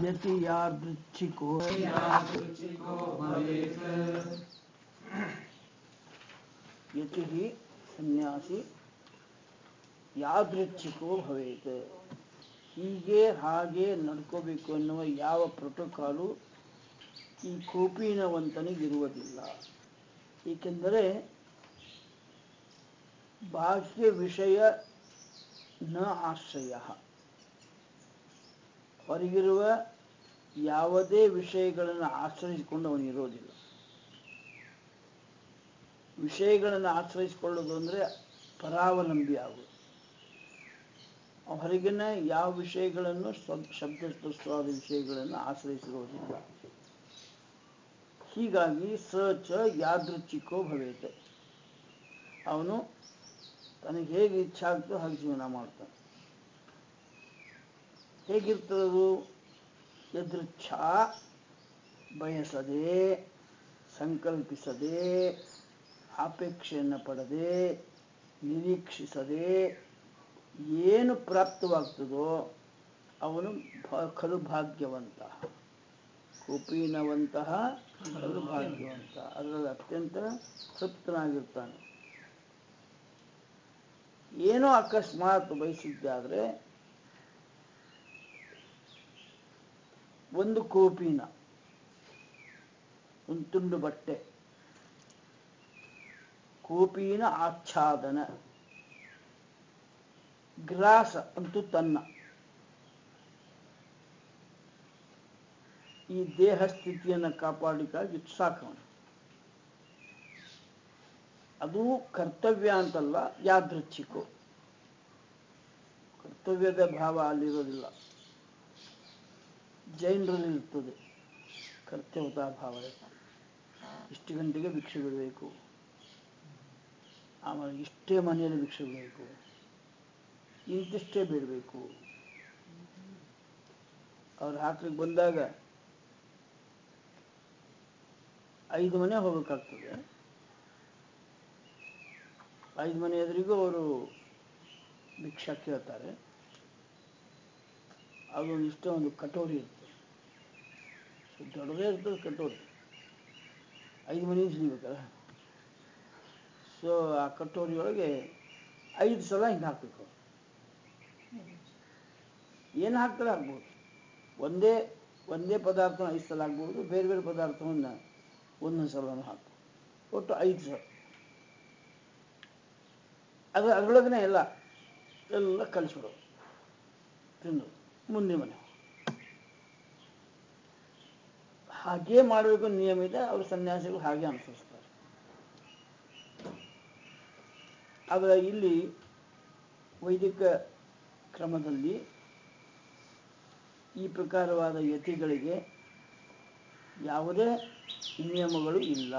यति यादृच्छिको यादृच्छिको भवेत् ಯತಿ ಸನ್ಯಾಸಿ ಯಾದೃಚ್ಛಿಕೋ ಭವೇತ್ ಹೀಗೆ ಹಾಗೆ ನಡ್ಕೋಬೇಕು ಅನ್ನುವ ಯಾವ ಪ್ರೋಟೋಕಾಲು ಈ ಕೋಪಿನವಂತನಿಗಿರುವುದಿಲ್ಲ ಏಕೆಂದರೆ ಬಾಹ್ಯ ವಿಷಯ ನ ಆಶ್ರಯ ಹೊರಗಿರುವ ಯಾವುದೇ ವಿಷಯಗಳನ್ನು ಆಶ್ರಯಿಸಿಕೊಂಡು ಅವನಿರೋದಿಲ್ಲ ವಿಷಯಗಳನ್ನು ಆಶ್ರಯಿಸಿಕೊಳ್ಳೋದು ಅಂದರೆ ಪರಾವಲಂಬಿ ಆಗುವುದು ಹೊರಗಿನ ಯಾವ ವಿಷಯಗಳನ್ನು ಸ್ವ- ಶಬ್ದಸ್ಪರ್ಶವಾದ ವಿಷಯಗಳನ್ನು ಆಶ್ರಯಿಸಿರುವುದಿಲ್ಲ ಹೀಗಾಗಿ ಸ ಚ ಯಾದೃಚ್ಛಿಕೋ ಭವೇತ್ ಅವನು ತನಗೆ ಹೇಗೆ ಇಚ್ಛೆ ಆಗ್ತೋ ಹಾಗೆ ಜೀವನ ಮಾಡ್ತಾನೆ ಹೇಗಿರ್ತದದು ಯದೃಚ್ಛಾ ಬಯಸದೆ ಸಂಕಲ್ಪಿಸದೆ ಅಪೇಕ್ಷೆಯನ್ನು ಪಡದೆ ನಿರೀಕ್ಷಿಸದೆ ಏನು ಪ್ರಾಪ್ತವಾಗ್ತದೋ ಅವನು ಭ- ಖಲು ಭಾಗ್ಯವಂತ ಕುಪೀನವಂತಹ ಖಲು ಭಾಗ್ಯವಂತ ಅದರಲ್ಲಿ ಅತ್ಯಂತ ತೃಪ್ತನಾಗಿರ್ತಾನೆ ಏನೋ ಅಕಸ್ಮಾತ್ ಬಯಸಿದ್ದಾದ್ರೆ ಒಂದು ಕೋಪಿನ ಒಂದು ತುಂಡು ಬಟ್ಟೆ ಕೋಪಿನ ಆಚ್ಛಾದನ ಗ್ರಾಸ ಅಂತೂ ತನ್ನ ಈ ದೇಹ ಸ್ಥಿತಿಯನ್ನು ಕಾಪಾಡಲಿಕ್ಕಾಗಿ ಸಾಕವನು ಅದು ಕರ್ತವ್ಯ ಅಂತಲ್ಲ ಯಾದೃಚ್ಛಿಕೋ ಕರ್ತವ್ಯದ ಭಾವ ಅಲ್ಲಿರೋದಿಲ್ಲ ಜೈನರಲ್ಲಿ ಇರ್ತದೆ ಕರ್ತವ್ಯತಾ ಭಾವ ಇಷ್ಟು ಗಂಟೆಗೆ ಭಿಕ್ಷೆ ಬಿಡಬೇಕು ಆಮೇಲೆ ಇಷ್ಟೇ ಮನೆಯಲ್ಲಿ ಭಿಕ್ಷೆ ಬಿಡಬೇಕು ಇಂತಿಷ್ಟೇ ಬಿಡಬೇಕು ಅವ್ರು ಹಾಕ್ಲಿಕ್ಕೆ ಬಂದಾಗ ಐದು ಮನೆ ಹೋಗ್ಬೇಕಾಗ್ತದೆ ಐದು ಮನೆ ಎದುರಿಗೂ ಅವರು ಭಿಕ್ಷಾ ಕೇಳ್ತಾರೆ ಅದೊಂದು ಇಷ್ಟೇ ಒಂದು ಕಟೋರಿ ಇರ್ತದೆ ದೊಡ್ಡದೇ ಇರ್ತದೆ ಕಟೋರಿ ಐದು ಮನೆ ಸಿಗ್ಬೇಕಲ್ಲ ಸೊ ಆ ಕಟೋರಿಯೊಳಗೆ ಐದು ಸಲ ಹಿಂಗೆ ಹಾಕಬೇಕು ಏನು ಹಾಕ್ತಾರೆ ಹಾಕ್ಬೋದು ಒಂದೇ ಒಂದೇ ಪದಾರ್ಥ ಐದು ಸಲ ಹಾಕ್ಬೋದು ಬೇರೆ ಬೇರೆ ಪದಾರ್ಥವನ್ನು ಒಂದೊಂದು ಸಲ ಹಾಕ್ಬೋದು ಒಟ್ಟು ಐದು ಸಲ ಅದು ಅದರೊಳಗನೆ ಎಲ್ಲ ಎಲ್ಲ ಕಲಿಸ್ಬಿಡೋದು ತಿನ್ನೋದು ಮುಂದಿನ ಮನೆ ಹಾಗೇ ಮಾಡಬೇಕು ನಿಯಮ ಇದೆ ಅವರು ಸನ್ಯಾಸಿಗಳು ಹಾಗೆ ಅನುಸರಿಸ್ತಾರೆ ಆದರೆ ಇಲ್ಲಿ ವೈದಿಕ ಕ್ರಮದಲ್ಲಿ ಈ ಪ್ರಕಾರವಾದ ಯತಿಗಳಿಗೆ ಯಾವುದೇ ನಿಯಮಗಳು ಇಲ್ಲ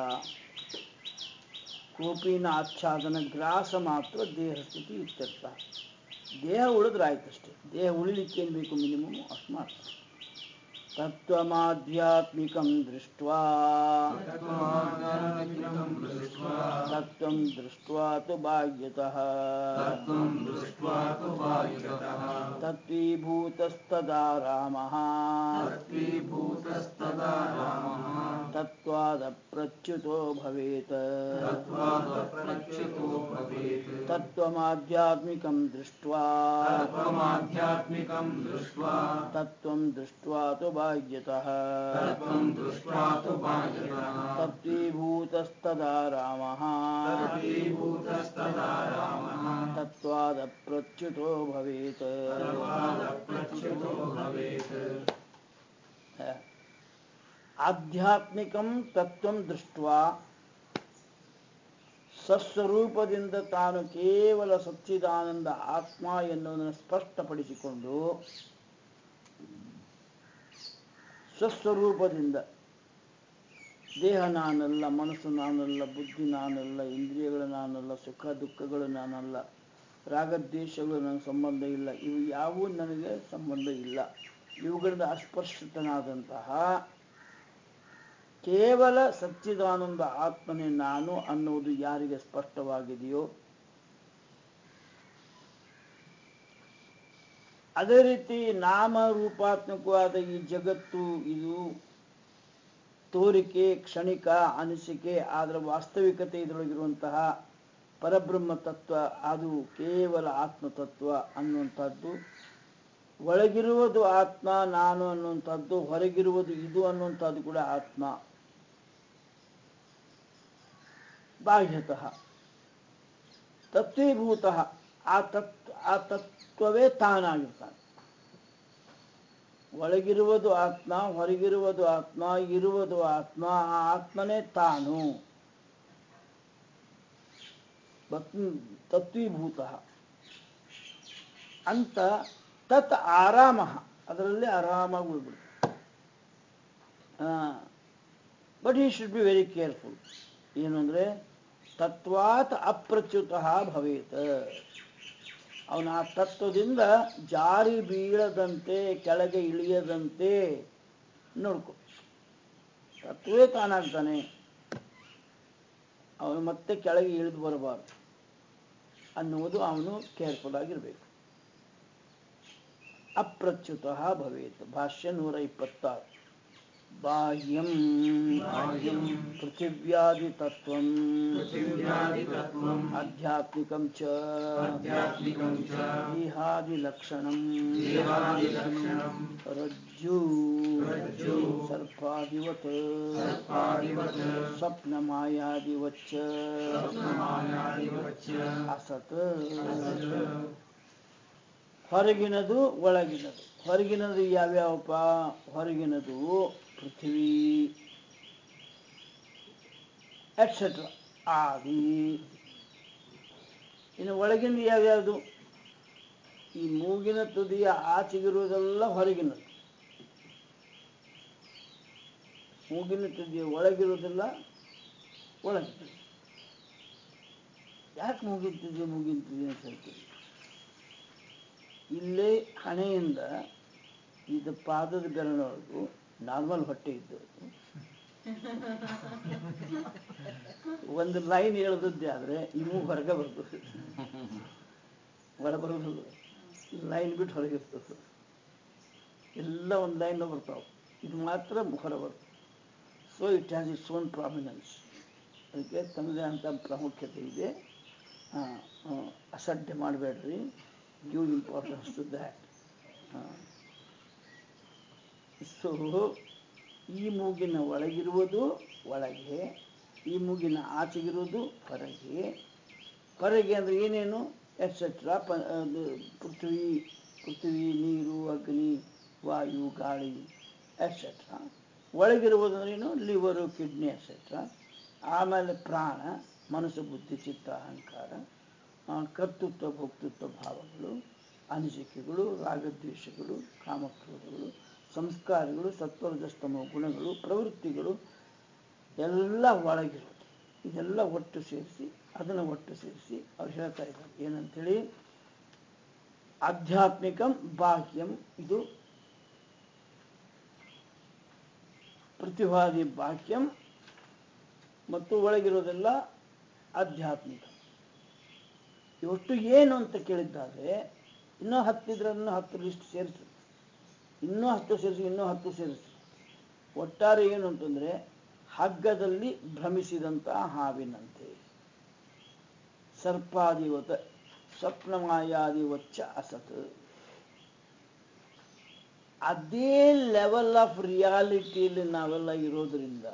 ಕೋಪಿನ ಆಚ್ಛಾದನ ಗ್ರಾಸ ಮಾತ್ರ ದೇಹ ಸ್ಥಿತಿ ಇತ್ಯರ್ಥ ದೇಹ ಉಳಿದ್ರೆ ಆಯ್ತಷ್ಟೇ ದೇಹ ಉಳಿಲಿಕ್ಕೆ ಏನು ಬೇಕು ಮಿನಿಮಮ್ ಅಷ್ಟು ಮಾಡ್ತಾರೆ ತತ್ವಮಾಧ್ಯಾತ್ಮಿಕಂ ದೃಷ್ಟ್ವಾ तत्त्वमाध्यात्मिकं दृष्ट्वा ತತ್ವಂ ದೃಷ್ಟ್ವಾ ತು ಬಾಹ್ಯತಃ तत्त्वं दृष्ट्वा तु बाह्यतः ತತ್ವೀಭೂತಸ್ತದಾ ರಾಮಃ तत्त्वीभूतस्तदा रामः ತತ್ವಾದಪ್ರಚ್ಯುತೋ ಭವೇತ್ तत्त्वादप्रच्युतो भवेत् ತತ್ವಮಾಧ್ಯಾತ್ಮಿಕಂ ದೃಷ್ಟ್ವಾ तत्त्वमाध्यात्मिकं दृष्ट्वा ತತ್ವಂ ದೃಷ್ಟ್ವಾ ತು ಬಾಹ್ಯತಃ तत्त्वं दृष्ट्वा तु बाह्यतः ತತ್ವೀಭೂತಸ್ತದಾ ರಾಮಃ तत्त्वीभूतस्तदा रामः ತತ್ವಾದಪ್ರಚ್ಯುತೋ ಭವೇತ್ तत्त्वादप्रच्युतो भवेत् ಆಧ್ಯಾತ್ಮಿಕಂ ತತ್ವಂ ದೃಷ್ಟ್ವಾ ಸಸ್ವರೂಪದಿಂದ ತಾನು ಕೇವಲ ಸಚ್ಚಿದಾನಂದ ಆತ್ಮ ಎನ್ನುವುದನ್ನು ಸ್ಪಷ್ಟಪಡಿಸಿಕೊಂಡು ಸ್ವಸ್ವರೂಪದಿಂದ ದೇಹ ನಾನಲ್ಲ ಮನಸ್ಸು ನಾನಲ್ಲ ಬುದ್ಧಿ ನಾನಲ್ಲ ಇಂದ್ರಿಯಗಳು ನಾನಲ್ಲ ಸುಖ ದುಃಖಗಳು ನಾನಲ್ಲ ರಾಗದ್ವೇಷಗಳು ನನಗೆ ಸಂಬಂಧ ಇಲ್ಲ ಇವು ಯಾವುವು ನನಗೆ ಸಂಬಂಧ ಇಲ್ಲ ಇವುಗಳಿಂದ ಅಸ್ಪರ್ಶಿತನಾದಂತಹ ಕೇವಲ ಸಚ್ಚಿದಾನಂದ ಆತ್ಮನೇ ನಾನು ಅನ್ನುವುದು ಯಾರಿಗೆ ಸ್ಪಷ್ಟವಾಗಿದೆಯೋ ಅದೇ ರೀತಿ ನಾಮ ರೂಪಾತ್ಮಕವಾದ ಈ ಜಗತ್ತು ಇದು ತೋರಿಕೆ ಕ್ಷಣಿಕ ಅನಿಸಿಕೆ ಆದರೆ ವಾಸ್ತವಿಕತೆ ಇದರೊಳಗಿರುವಂತಹ ಪರಬ್ರಹ್ಮ ತತ್ವ ಅದು ಕೇವಲ ಆತ್ಮತತ್ವ ಅನ್ನುವಂಥದ್ದು ಒಳಗಿರುವುದು ಆತ್ಮ ನಾನು ಅನ್ನುವಂಥದ್ದು ಹೊರಗಿರುವುದು ಇದು ಅನ್ನುವಂಥದ್ದು ಕೂಡ ಆತ್ಮ ಬಾಹ್ಯತಃ ತತ್ವೀಭೂತ ಆ ತತ್ ಆ ತತ್ವವೇ ತಾನಾಗಿರ್ತಾನೆ ಒಳಗಿರುವುದು ಆತ್ಮ ಹೊರಗಿರುವುದು ಆತ್ಮ ಇರುವುದು ಆತ್ಮ ಆ ಆತ್ಮನೇ ತಾನು ಬತ್- ತತ್ವೀಭೂತ ಅಂತ ತತ್ ಆರಾಮ ಅದರಲ್ಲಿ ಆರಾಮಾಗಿ ಉಳ್ಬಿಡು but he should be very careful ಏನು ಅಂದರೆ ತತ್ವಾತ್ ಅಪ್ರಚ್ಯುತ ಭವೇತ್ ಅವನ ಆ ತತ್ವದಿಂದ ಜಾರಿ ಬೀಳದಂತೆ ಕೆಳಗೆ ಇಳಿಯದಂತೆ ನೋಡ್ಕೊ ತತ್ವೇ ತಾನಾಗ್ತಾನೆ ಅವನು ಮತ್ತೆ ಕೆಳಗೆ ಇಳಿದು ಬರಬಾರ್ದು ಅನ್ನುವುದು ಅವನು ಕೇರ್ಫುಲ್ ಆಗಿರಬೇಕು ಅಪ್ರಚ್ಯುತ ಭವೇತ್ ಭಾಷ್ಯ ನೂರ ಇಪ್ಪತ್ತಾರು ಬಾಹ್ಯಂ ಬಾಹ್ಯಂ ಪೃಥಿವ್ಯಾದಿ ತತ್ವಂ पृथिव्यादितत्त्वम् ಆಧ್ಯಾತ್ಮಿಕಂ ಚ आध्यात्मिकं च ದೇಹಾದಿಲಕ್ಷಣಂ देहादिलक्षणम् ರಜ್ಜು रज्जु ಸರ್ಪಾದಿವತ್ सर्पादिवत् ಸ್ವಪ್ನಮಾಯಾದಿವಚ್ಚ स्वप्नमायादिवच्च ಅಸತ್ असत् ಹೊರಗಿನದು ಒಳಗಿನದು ಹೊರಗಿನದು ಯಾವ್ಯಾವಪ್ಪ ಹೊರಗಿನದು ಪೃಥ್ವಿ ಎಟ್ಸೆಟ್ರಾ ಆದಿ ಇನ್ನು ಒಳಗಿನ ಯಾವ್ಯಾವುದು ಈ ಮೂಗಿನ ತುದಿಯ ಆಚೆಗಿರುವುದೆಲ್ಲ ಹೊರಗಿನದು ಮೂಗಿನ ತುದಿಯ ಒಳಗಿರುವುದೆಲ್ಲ ಒಳಗಿನದು ಯಾಕೆ ಮೂಗಿನ ತುದಿ ಮೂಗಿನ ತುದಿ ಅಂತ ಹೇಳ್ತೀವಿ ಇಲ್ಲೇ ಹಣೆಯಿಂದ ಇದು ಪಾದದ ಬೆರಳವರೆಗೂ ನಾರ್ಮಲ್ ಹೊಟ್ಟೆ ಇದ್ದದ್ದು ಒಂದು ಲೈನ್ ಎಳೆದದ್ದೇ ಆದರೆ ಇನ್ನೂ ಹೊರಗೆ ಬರ್ತದೆ ಒಳ ಬರೋದಿಲ್ಲ ಲೈನ್ ಬಿಟ್ಟು ಹೊರಗೆ ಇರ್ತದೆ ಎಲ್ಲ ಒಂದು ಲೈನ್ ಬರ್ತಾವೆ ಇದು ಮಾತ್ರ ಹೊರ ಬರ್ತದೆ so it has its own prominence ಅದಕ್ಕೆ ತನ್ನದೇ ಅಂತ ಪ್ರಾಮುಖ್ಯತೆ ಇದೆ ಆ, ಆ, ಅಸಡ್ಡೆ ಮಾಡಬೇಡ್ರಿ give importance to that so ಈ ಮೂಗಿನ ಒಳಗಿರುವುದು ಒಳಗೆ ಈ ಮೂಗಿನ ಆಚೆಗಿರುವುದು ಹೊರಗೆ ಹೊರಗೆ ಅಂದರೆ ಏನೇನು ಎಟ್ಸೆಟ್ರಾ ಪ ಅದು ಪೃಥ್ವಿ ಪೃಥ್ವಿ ನೀರು ಅಗ್ನಿ ವಾಯು ಗಾಳಿ ಎಟ್ಸೆಟ್ರಾ ಒಳಗಿರುವುದಂದ್ರೇನು ಲಿವರು ಕಿಡ್ನಿ ಎಟ್ಸೆಟ್ರಾ ಆಮೇಲೆ ಪ್ರಾಣ ಮನಸ್ಸು ಬುದ್ಧಿ ಚಿತ್ತ ಅಹಂಕಾರ ಆ, ಕರ್ತೃತ್ವ ಭೋಕ್ತೃತ್ವ ಭಾವಗಳು ಅನಿಸಿಕೆಗಳು ರಾಗದ್ವೇಷಗಳು ಕಾಮಕ್ರೋಧಗಳು ಸಂಸ್ಕಾರಗಳು ಸತ್ವರಜಸ್ತಮ ಗುಣಗಳು ಪ್ರವೃತ್ತಿಗಳು ಎಲ್ಲ ಒಳಗಿರೋದು ಇದೆಲ್ಲ ಒಟ್ಟು ಸೇರಿಸಿ ಅದನ್ನು ಒಟ್ಟು ಸೇರಿಸಿ ಅವ್ರು ಹೇಳ್ತಾ ಇದ್ದಾರೆ ಏನಂತೇಳಿ ಆಧ್ಯಾತ್ಮಿಕಂ ಬಾಹ್ಯಂ ಇದು ಪ್ರತಿವಾದಿ ಬಾಹ್ಯಂ ಮತ್ತು ಒಳಗಿರೋದೆಲ್ಲ ಆಧ್ಯಾತ್ಮಿಕ ಇವತ್ತು ಏನು ಅಂತ ಕೇಳಿದ್ದಾದ್ರೆ ಇನ್ನೂ ಹತ್ತಿದ್ರೆ ಇನ್ನೂ ಹತ್ತು ಲಿಸ್ಟ್ ಸೇರಿಸಿ ಇನ್ನೂ ಹತ್ತು ಸೇರಿಸಿ ಇನ್ನೂ ಹತ್ತು ಸೇರಿಸಿ ಒಟ್ಟಾರೆ ಏನು ಅಂತಂದ್ರೆ ಹಗ್ಗದಲ್ಲಿ ಭ್ರಮಿಸಿದಂತಹ ಹಾವಿನಂತೆ ಸರ್ಪಾದಿವತ ಸ್ವಪ್ನಮಾಯಾದಿವಚ್ಚ ಅಸತ್ ಅದೇ ಲೆವೆಲ್ ಆಫ್ ರಿಯಾಲಿಟಿಯಲ್ಲಿ ನಾವೆಲ್ಲ ಇರೋದ್ರಿಂದ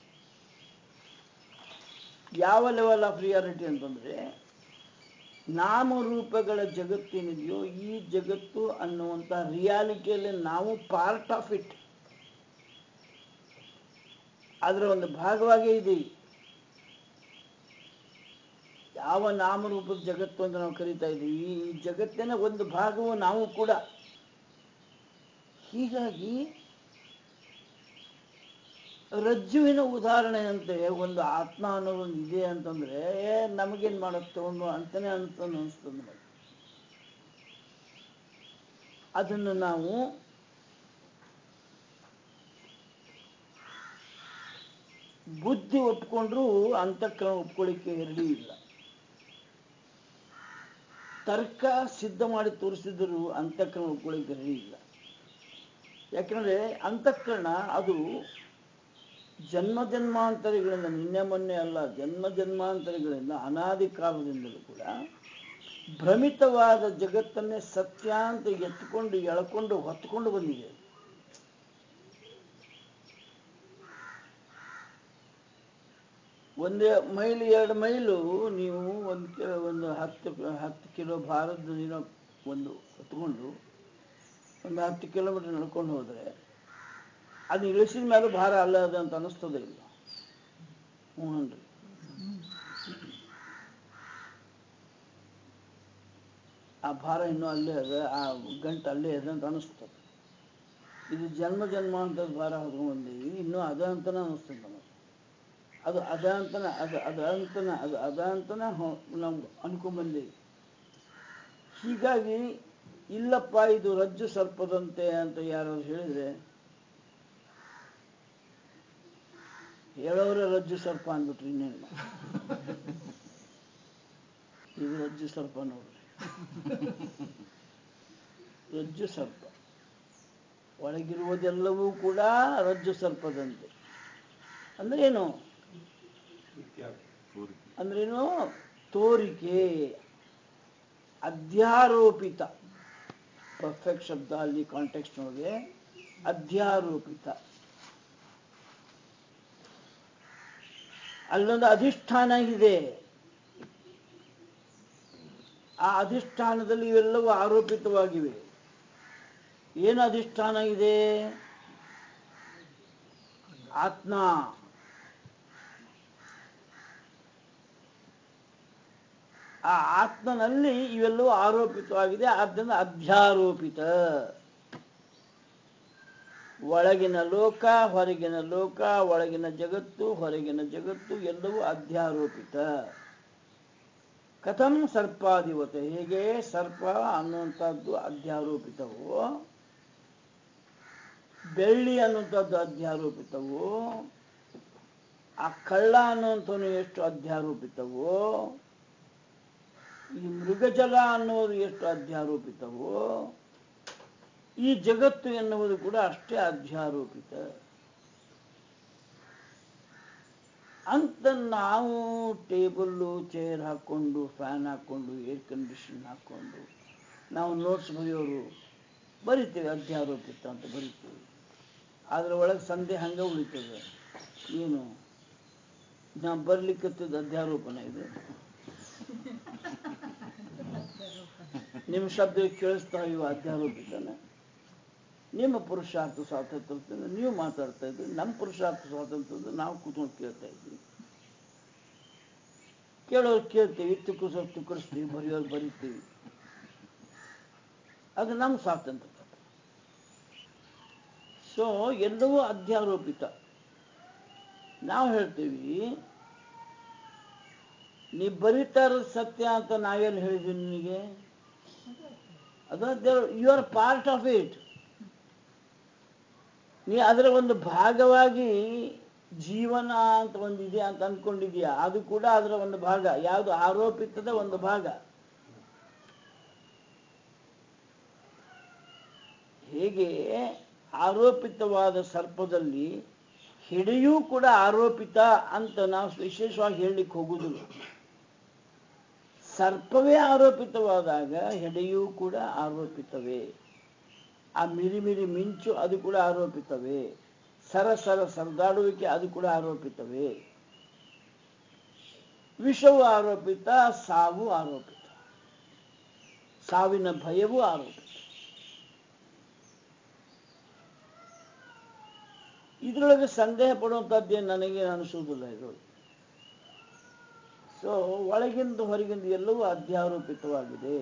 ಯಾವ ಲೆವೆಲ್ ಆಫ್ ರಿಯಾಲಿಟಿ ಅಂತಂದ್ರೆ ನಾಮರೂಪಗಳ ಜಗತ್ತೇನಿದೆಯೋ ಈ ಜಗತ್ತು ಅನ್ನುವಂಥ ರಿಯಾಲಿಟಿಯಲ್ಲಿ ನಾವು ಪಾರ್ಟ್ ಆಫ್ ಇಟ್ ಅದರ ಒಂದು ಭಾಗವಾಗೇ ಇದೀವಿ ಯಾವ ನಾಮರೂಪದ ಜಗತ್ತು ಅಂತ ನಾವು ಕರಿತಾ ಇದ್ದೀವಿ ಈ ಜಗತ್ತಿನ ಒಂದು ಭಾಗವು ನಾವು ಕೂಡ ಹೀಗಾಗಿ ರಜ್ಜುವಿನ ಉದಾಹರಣೆಯಂತೆ ಒಂದು ಆತ್ಮ ಅನ್ನೋದೊಂದು ಇದೆ ಅಂತಂದ್ರೆ ಏ ನಮಗೇನ್ ಮಾಡಕ್ ತಗೊಂಡು ಅಂತಾನೆ ಅಂತ ಅನಿಸ್ತದೆ ನಮಗೆ ಅದನ್ನು ನಾವು ಬುದ್ಧಿ ಒಪ್ಕೊಂಡ್ರೂ ಅಂತಃಕರಣ ಒಪ್ಕೊಳ್ಳಿಕ್ಕೆ ಎರಡೂ ಇಲ್ಲ ತರ್ಕ ಸಿದ್ಧ ಮಾಡಿ ತೋರಿಸಿದ್ರು ಅಂತಃಕರಣ ಒಪ್ಕೊಳ್ಳಿಕ್ಕೆ ರೆಡಿ ಇಲ್ಲ ಯಾಕಂದ್ರೆ ಅಂತಃಕರಣ ಅದು ಜನ್ಮ ಜನ್ಮಾಂತರಗಳಿಂದ ನಿನ್ನೆ ಮೊನ್ನೆ ಅಲ್ಲ ಜನ್ಮ ಜನ್ಮಾಂತರಗಳಿಂದ ಅನಾದಿ ಕಾಲದಿಂದಲೂ ಕೂಡ ಭ್ರಮಿತವಾದ ಜಗತ್ತನ್ನೇ ಸತ್ಯ ಅಂತ ಎತ್ಕೊಂಡು ಎಳ್ಕೊಂಡು ಹೊತ್ಕೊಂಡು ಬಂದಿದೆ ಒಂದೇ ಮೈಲು ಎರಡು ಮೈಲು ನೀವು ಒಂದು ಕೆ ಒಂದು ಹತ್ತು ಹತ್ತು ಕಿಲೋ ಭಾರತದ ದಿನ ಒಂದು ಹೊತ್ಕೊಂಡು ಒಂದು ಹತ್ತು ಕಿಲೋಮೀಟರ್ ನಡ್ಕೊಂಡು ಹೋದರೆ ಅದು ಇಳಿಸಿದ ಮೇಲೆ ಭಾರ ಅಲ್ಲ ಅದು ಅಂತ ಅನ್ನಿಸ್ತದೆ ಇಲ್ಲ ಹ್ಞೂ ರೀ ಆ ಭಾರ ಇನ್ನೂ ಅಲ್ಲೇ ಅದ ಆ ಗಂಟು ಅಲ್ಲೇ ಅದ ಅಂತ ಅನಿಸ್ತದೆ ಇದು ಜನ್ಮ ಜನ್ಮಾಂತರದ ಭಾರ ಹೊತ್ಕೊಂಡು ಬಂದೀವಿ ಇನ್ನೂ ಅದ ಅಂತನ ಅನಿಸ್ತದೆ ನಮಗೆ ಅದು ಅದ ಅಂತನ ಅದು ಅದ ಅಂತನ ಅದು ಅದ ಅಂತನ ಹೊ- ನಾವು ಅನ್ಕೊಂಡ್ಬಂದೀವಿ ಹೀಗಾಗಿ ಇಲ್ಲಪ್ಪ ಇದು ರಜ್ಜು ಸರ್ಪದಂತೆ ಅಂತ ಯಾರಾದ್ರು ಹೇಳಿದ್ರೆ ಹೇಳೋರೆ ರಜ್ಜು ಸರ್ಪ ಅಂದ್ಬಿಟ್ರಿ ಇನ್ನೇನು ಇದು ರಜ್ಜು ಸರ್ಪ ನೋಡ್ರಿ ರಜ್ಜು ಸರ್ಪ ಒಳಗಿರುವುದೆಲ್ಲವೂ ಕೂಡ ರಜ್ಜು ಸರ್ಪದಂತೆ ಅಂದ್ರೆ ಏನು ಅಂದ್ರೇನು ತೋರಿಕೆ ಅಧ್ಯಾರೋಪಿತ ಪರ್ಫೆಕ್ಟ್ ಶಬ್ದ ಅಲ್ಲಿ ಕಾಂಟೆಕ್ಸ್ಟ್ ನೋಡಿದೆ ಅಧ್ಯಾರೋಪಿತ ಅಲ್ಲೊಂದು ಅಧಿಷ್ಠಾನ ಇದೆ ಆ ಅಧಿಷ್ಠಾನದಲ್ಲಿ ಇವೆಲ್ಲವೂ ಆರೋಪಿತವಾಗಿವೆ ಏನು ಅಧಿಷ್ಠಾನ ಇದೆ ಆತ್ಮ ಆ ಆತ್ಮನಲ್ಲಿ ಇವೆಲ್ಲವೂ ಆರೋಪಿತವಾಗಿದೆ ಆದ್ದರಿಂದ ಅಧ್ಯಾರೋಪಿತ ಒಳಗಿನ ಲೋಕ ಹೊರಗಿನ ಲೋಕ ಒಳಗಿನ ಜಗತ್ತು ಹೊರಗಿನ ಜಗತ್ತು ಎಲ್ಲವೂ ಅಧ್ಯಾರೋಪಿತ ಕಥಂ ಸರ್ಪಾಧಿವತೆ ಹೇಗೆ ಸರ್ಪ ಅನ್ನುವಂಥದ್ದು ಅಧ್ಯಾರೋಪಿತವೋ ಬೆಳ್ಳಿ ಅನ್ನುವಂಥದ್ದು ಅಧ್ಯಾರೋಪಿತವೋ ಆ ಕಳ್ಳ ಅನ್ನುವಂಥವನು ಎಷ್ಟು ಅಧ್ಯಾರೋಪಿತವೋ ಈ ಮೃಗಜಲ ಅನ್ನುವುದು ಎಷ್ಟು ಅಧ್ಯಾರೋಪಿತವೋ ಈ ಜಗತ್ತು ಎನ್ನುವುದು ಕೂಡ ಅಷ್ಟೇ ಅಧ್ಯಾರೋಪಿತ ಅಂತ ನಾವು ಟೇಬಲ್ಲು ಚೇರ್ ಹಾಕ್ಕೊಂಡು ಫ್ಯಾನ್ ಹಾಕ್ಕೊಂಡು ಏರ್ ಕಂಡೀಷನ್ ಹಾಕ್ಕೊಂಡು ನಾವು ನೋಟ್ಸ್ ಬರೆಯೋರು ಬರಿತೀವಿ ಅಧ್ಯಾರೋಪಿತ ಅಂತ ಬರಿತೀವಿ ಅದ್ರ ಒಳಗೆ ಸಂದೇಹ ಹಂಗೆ ಉಳಿತದೆ ಏನು ನಾ ಬರ್ಲಿಕ್ಕತ್ತದ ಅಧ್ಯಾರೋಪಣ ಇದು ನಿಮ್ಮ ಶಬ್ದ ಕೇಳಿಸ್ತಾ ಇವ ಅಧ್ಯಾರೋಪಿತನ ನಿಮ್ಮ ಪುರುಷಾರ್ಥ ಸ್ವಾತಂತ್ರ್ಯದಿಂದ ನೀವು ಮಾತಾಡ್ತಾ ಇದ್ರಿ ನಮ್ಮ ಪುರುಷಾರ್ಥ ಸ್ವಾತಂತ್ರ್ಯದಿಂದ ನಾವು ಕೂತ್ಕೊಂಡು ಕೇಳ್ತಾ ಇದ್ವಿ ಕೇಳೋರು ಕೇಳ್ತೀವಿ ತುಕ್ಕರಿಸೋರು ತುಕ್ಕರಿಸ್ತೀವಿ ಬರೆಯೋರು ಬರಿತೀವಿ ಅದು ನಮ್ಮ ಸ್ವಾತಂತ್ರ್ಯ ಸೊ ಎಲ್ಲವೂ ಅಧ್ಯಾರೋಪಿತ ನಾವು ಹೇಳ್ತೀವಿ ನೀ ಬರೀತಾ ಇರೋದು ಸತ್ಯ ಅಂತ ನಾವೆಲ್ಲಿ ಹೇಳಿದ್ವಿ ನಿನಗೆ ಅದು you are part of it ನೀ ಅದರ ಒಂದು ಭಾಗವಾಗಿ ಜೀವನ ಅಂತ ಒಂದಿದೆ ಅಂತ ಅಂದ್ಕೊಂಡಿದ್ಯಾ ಅದು ಕೂಡ ಅದರ ಒಂದು ಭಾಗ ಯಾವುದು ಆರೋಪಿತದ ಒಂದು ಭಾಗ ಹೇಗೆ ಆರೋಪಿತವಾದ ಸರ್ಪದಲ್ಲಿ ಹಿಡಿಯೂ ಕೂಡ ಆರೋಪಿತ ಅಂತ ನಾವು ವಿಶೇಷವಾಗಿ ಹೇಳಲಿಕ್ಕೆ ಹೋಗುವುದಿಲ್ಲ ಸರ್ಪವೇ ಆರೋಪಿತವಾದಾಗ ಹೆಡೆಯೂ ಕೂಡ ಆರೋಪಿತವೇ ಆ ಮಿರಿ ಮಿರಿ ಮಿಂಚು ಅದು ಕೂಡ ಆರೋಪಿತವೇ ಸರ ಸರ ಸರದಾಡುವಿಕೆ ಅದು ಕೂಡ ಆರೋಪಿತವೇ ವಿಷವು ಆರೋಪಿತ ಸಾವು ಆರೋಪಿತ ಸಾವಿನ ಭಯವೂ ಆರೋಪಿತ ಇದರೊಳಗೆ ಸಂದೇಹ ಪಡುವಂಥದ್ದೇನು ನನಗೆ ಅನಿಸುವುದಿಲ್ಲ ಇದರೊಳಗೆ ಸೊ ಒಳಗಿಂದ ಹೊರಗಿಂದ ಎಲ್ಲವೂ ಅಧ್ಯಾರೋಪಿತವಾಗಿದೆ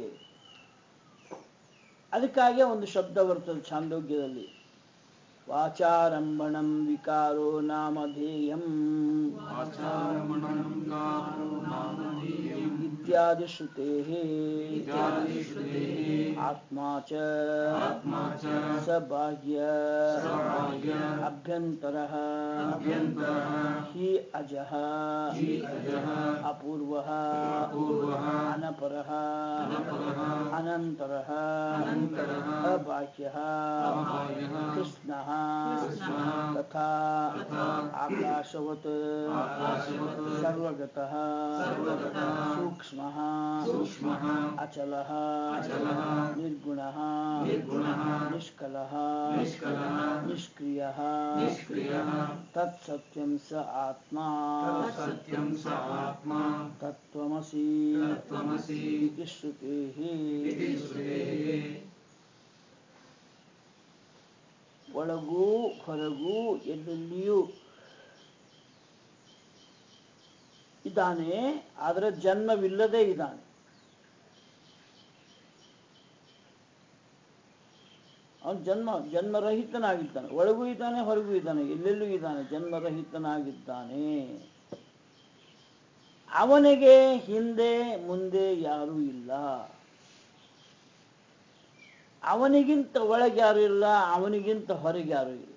ಅದಕ್ಕಾಗಿ ಒಂದು ಶಬ್ದ ಬರ್ತದೆ ಛಾಂದೋಗ್ಯದಲ್ಲಿ ವಾಚಾರಂಭಣಂ ವಿಕಾರೋ ನಾಮಧೇಯಂ ವಾಚಾರಮಣಂ ಕಾರೋ ನಾಮಧೇಯಂ ಇತ್ಯಾದಿ ಶ್ರುತೇ ಇತ್ಯಾದಿಶ್ರುತೇಃ ಆತ್ಮಾ ಚ ಆತ್ಮಾ ಚ ಸ ಬಾಹ್ಯ ಸ ಬಾಹ್ಯ ಅಭ್ಯಂತರಃ ಅಭ್ಯಂತರಃ ಹಿ ಅಜಃ ಹಿ ಅಜಃ ಅಪೂರ್ವಃ ಅಪೂರ್ವಃ ಅನಪರಃ ಅನಪರಃ ಅನಂತರಃ ಅನಂತರಃ ಅಬಾಹ್ಯಃ ಅಬಾಹ್ಯಃ ಕೃಷ್ಣಃ ಕೃಷ್ಣಃ ತಥಾ ತಥಾ ಆಕಾಶವತ್ ಆಕಾಶವತ್ ಸರ್ವಗತಃ ಸರ್ವಗತಃ ಸೂಕ್ಷ್ಮಃ ಸೂಕ್ಷ್ಮಃ ಅಚಲಃ ಅಚಲಃ ನಿರ್ಗುಣಃ ನಿರ್ಗುಣಃ ನಿಷ್ಕಲಃ ನಿಷ್ಕಲಃ ನಿಷ್ಕ್ರಿಯಃ ನಿಷ್ಕ್ರಿಯಃ ತತ್ಸತ್ಯಂ ಸ ಆತ್ಮಾ ಸತ್ಯಂ ಸ ಆತ್ಮ ತತ್ವಮಸಿ ತತ್ವಮಸಿ ಇತಿ ಶ್ರುತೇಃ ಇತಿ ಶ್ರುತೇಃ ಒಳಗೂ ಹೊರಗೂ ಎಲ್ಲೆಲ್ಲಿಯೂ ಇದ್ದಾನೆ ಆದರೆ ಜನ್ಮವಿಲ್ಲದೆ ಇದ್ದಾನೆ ಅವನು ಜನ್ಮ ಜನ್ಮರಹಿತನಾಗಿದ್ದಾನೆ ಒಳಗೂ ಇದ್ದಾನೆ ಹೊರಗೂ ಇದ್ದಾನೆ ಎಲ್ಲೆಲ್ಲೂ ಇದ್ದಾನೆ ಜನ್ಮರಹಿತನಾಗಿದ್ದಾನೆ ಅವನಿಗೆ ಹಿಂದೆ ಮುಂದೆ ಯಾರೂ ಇಲ್ಲ ಅವನಿಗಿಂತ ಒಳಗೆ ಯಾರು ಇಲ್ಲ ಅವನಿಗಿಂತ ಹೊರಗೆ ಯಾರು ಇಲ್ಲ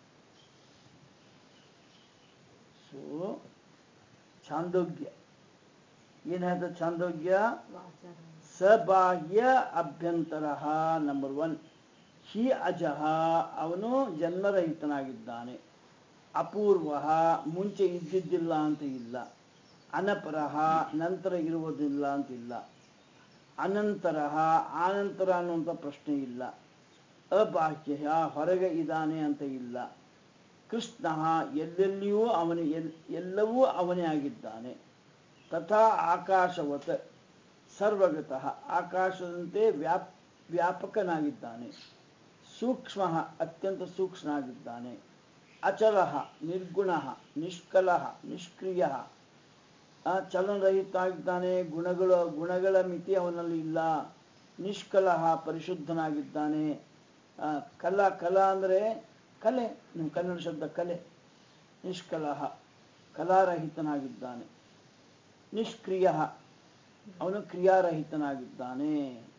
ಸೊ ಛಾಂದೋಗ್ಯ ಏನ್ ಹೇಳ್ತ ಛಾಂದೋಗ್ಯ ಸಬಾಹ್ಯ ಅಭ್ಯಂತರ ನಂಬರ್ ಒನ್ ಹಿ ಅಜಃ ಅವನು ಜನ್ಮರಹಿತನಾಗಿದ್ದಾನೆ ಅಪೂರ್ವ ಮುಂಚೆ ಇದ್ದಿದ್ದಿಲ್ಲ ಅಂತ ಇಲ್ಲ ಅನಪರಹ ನಂತರ ಇರುವುದಿಲ್ಲ ಅಂತ ಇಲ್ಲ ಅನಂತರ ಆನಂತರ ಅನ್ನುವಂಥ ಪ್ರಶ್ನೆ ಇಲ್ಲ ಅಬಾಹ್ಯ ಹೊರಗೆ ಇದ್ದಾನೆ ಅಂತ ಇಲ್ಲ ಕೃಷ್ಣ ಎಲ್ಲೆಲ್ಲಿಯೂ ಅವನು ಎಲ್ ಎಲ್ಲವೂ ಅವನೇ ಆಗಿದ್ದಾನೆ ತಥಾ ಆಕಾಶವತ್ ಸರ್ವಗತಃ ಆಕಾಶದಂತೆ ವ್ಯಾಪ್ ವ್ಯಾಪಕನಾಗಿದ್ದಾನೆ ಸೂಕ್ಷ್ಮ ಅತ್ಯಂತ ಸೂಕ್ಷ್ಮನಾಗಿದ್ದಾನೆ ಅಚಲ ನಿರ್ಗುಣ ನಿಷ್ಕಲ ನಿಷ್ಕ್ರಿಯ ಚಲನರಹಿತ ಆಗಿದ್ದಾನೆ ಗುಣಗಳ ಗುಣಗಳ ಮಿತಿ ಅವನಲ್ಲಿ ಇಲ್ಲ ನಿಷ್ಕಲ ಪರಿಶುದ್ಧನಾಗಿದ್ದಾನೆ ಆ, ಕಲಾ ಕಲಾ ಅಂದರೆ ಕಲೆ ನಿಮ್ಮ ಕನ್ನಡ ಶಬ್ದ ಕಲೆ ನಿಷ್ಕಲ ಕಲಾರಹಿತನಾಗಿದ್ದಾನೆ ನಿಷ್ಕ್ರಿಯ ಅವನು ಕ್ರಿಯಾರಹಿತನಾಗಿದ್ದಾನೆ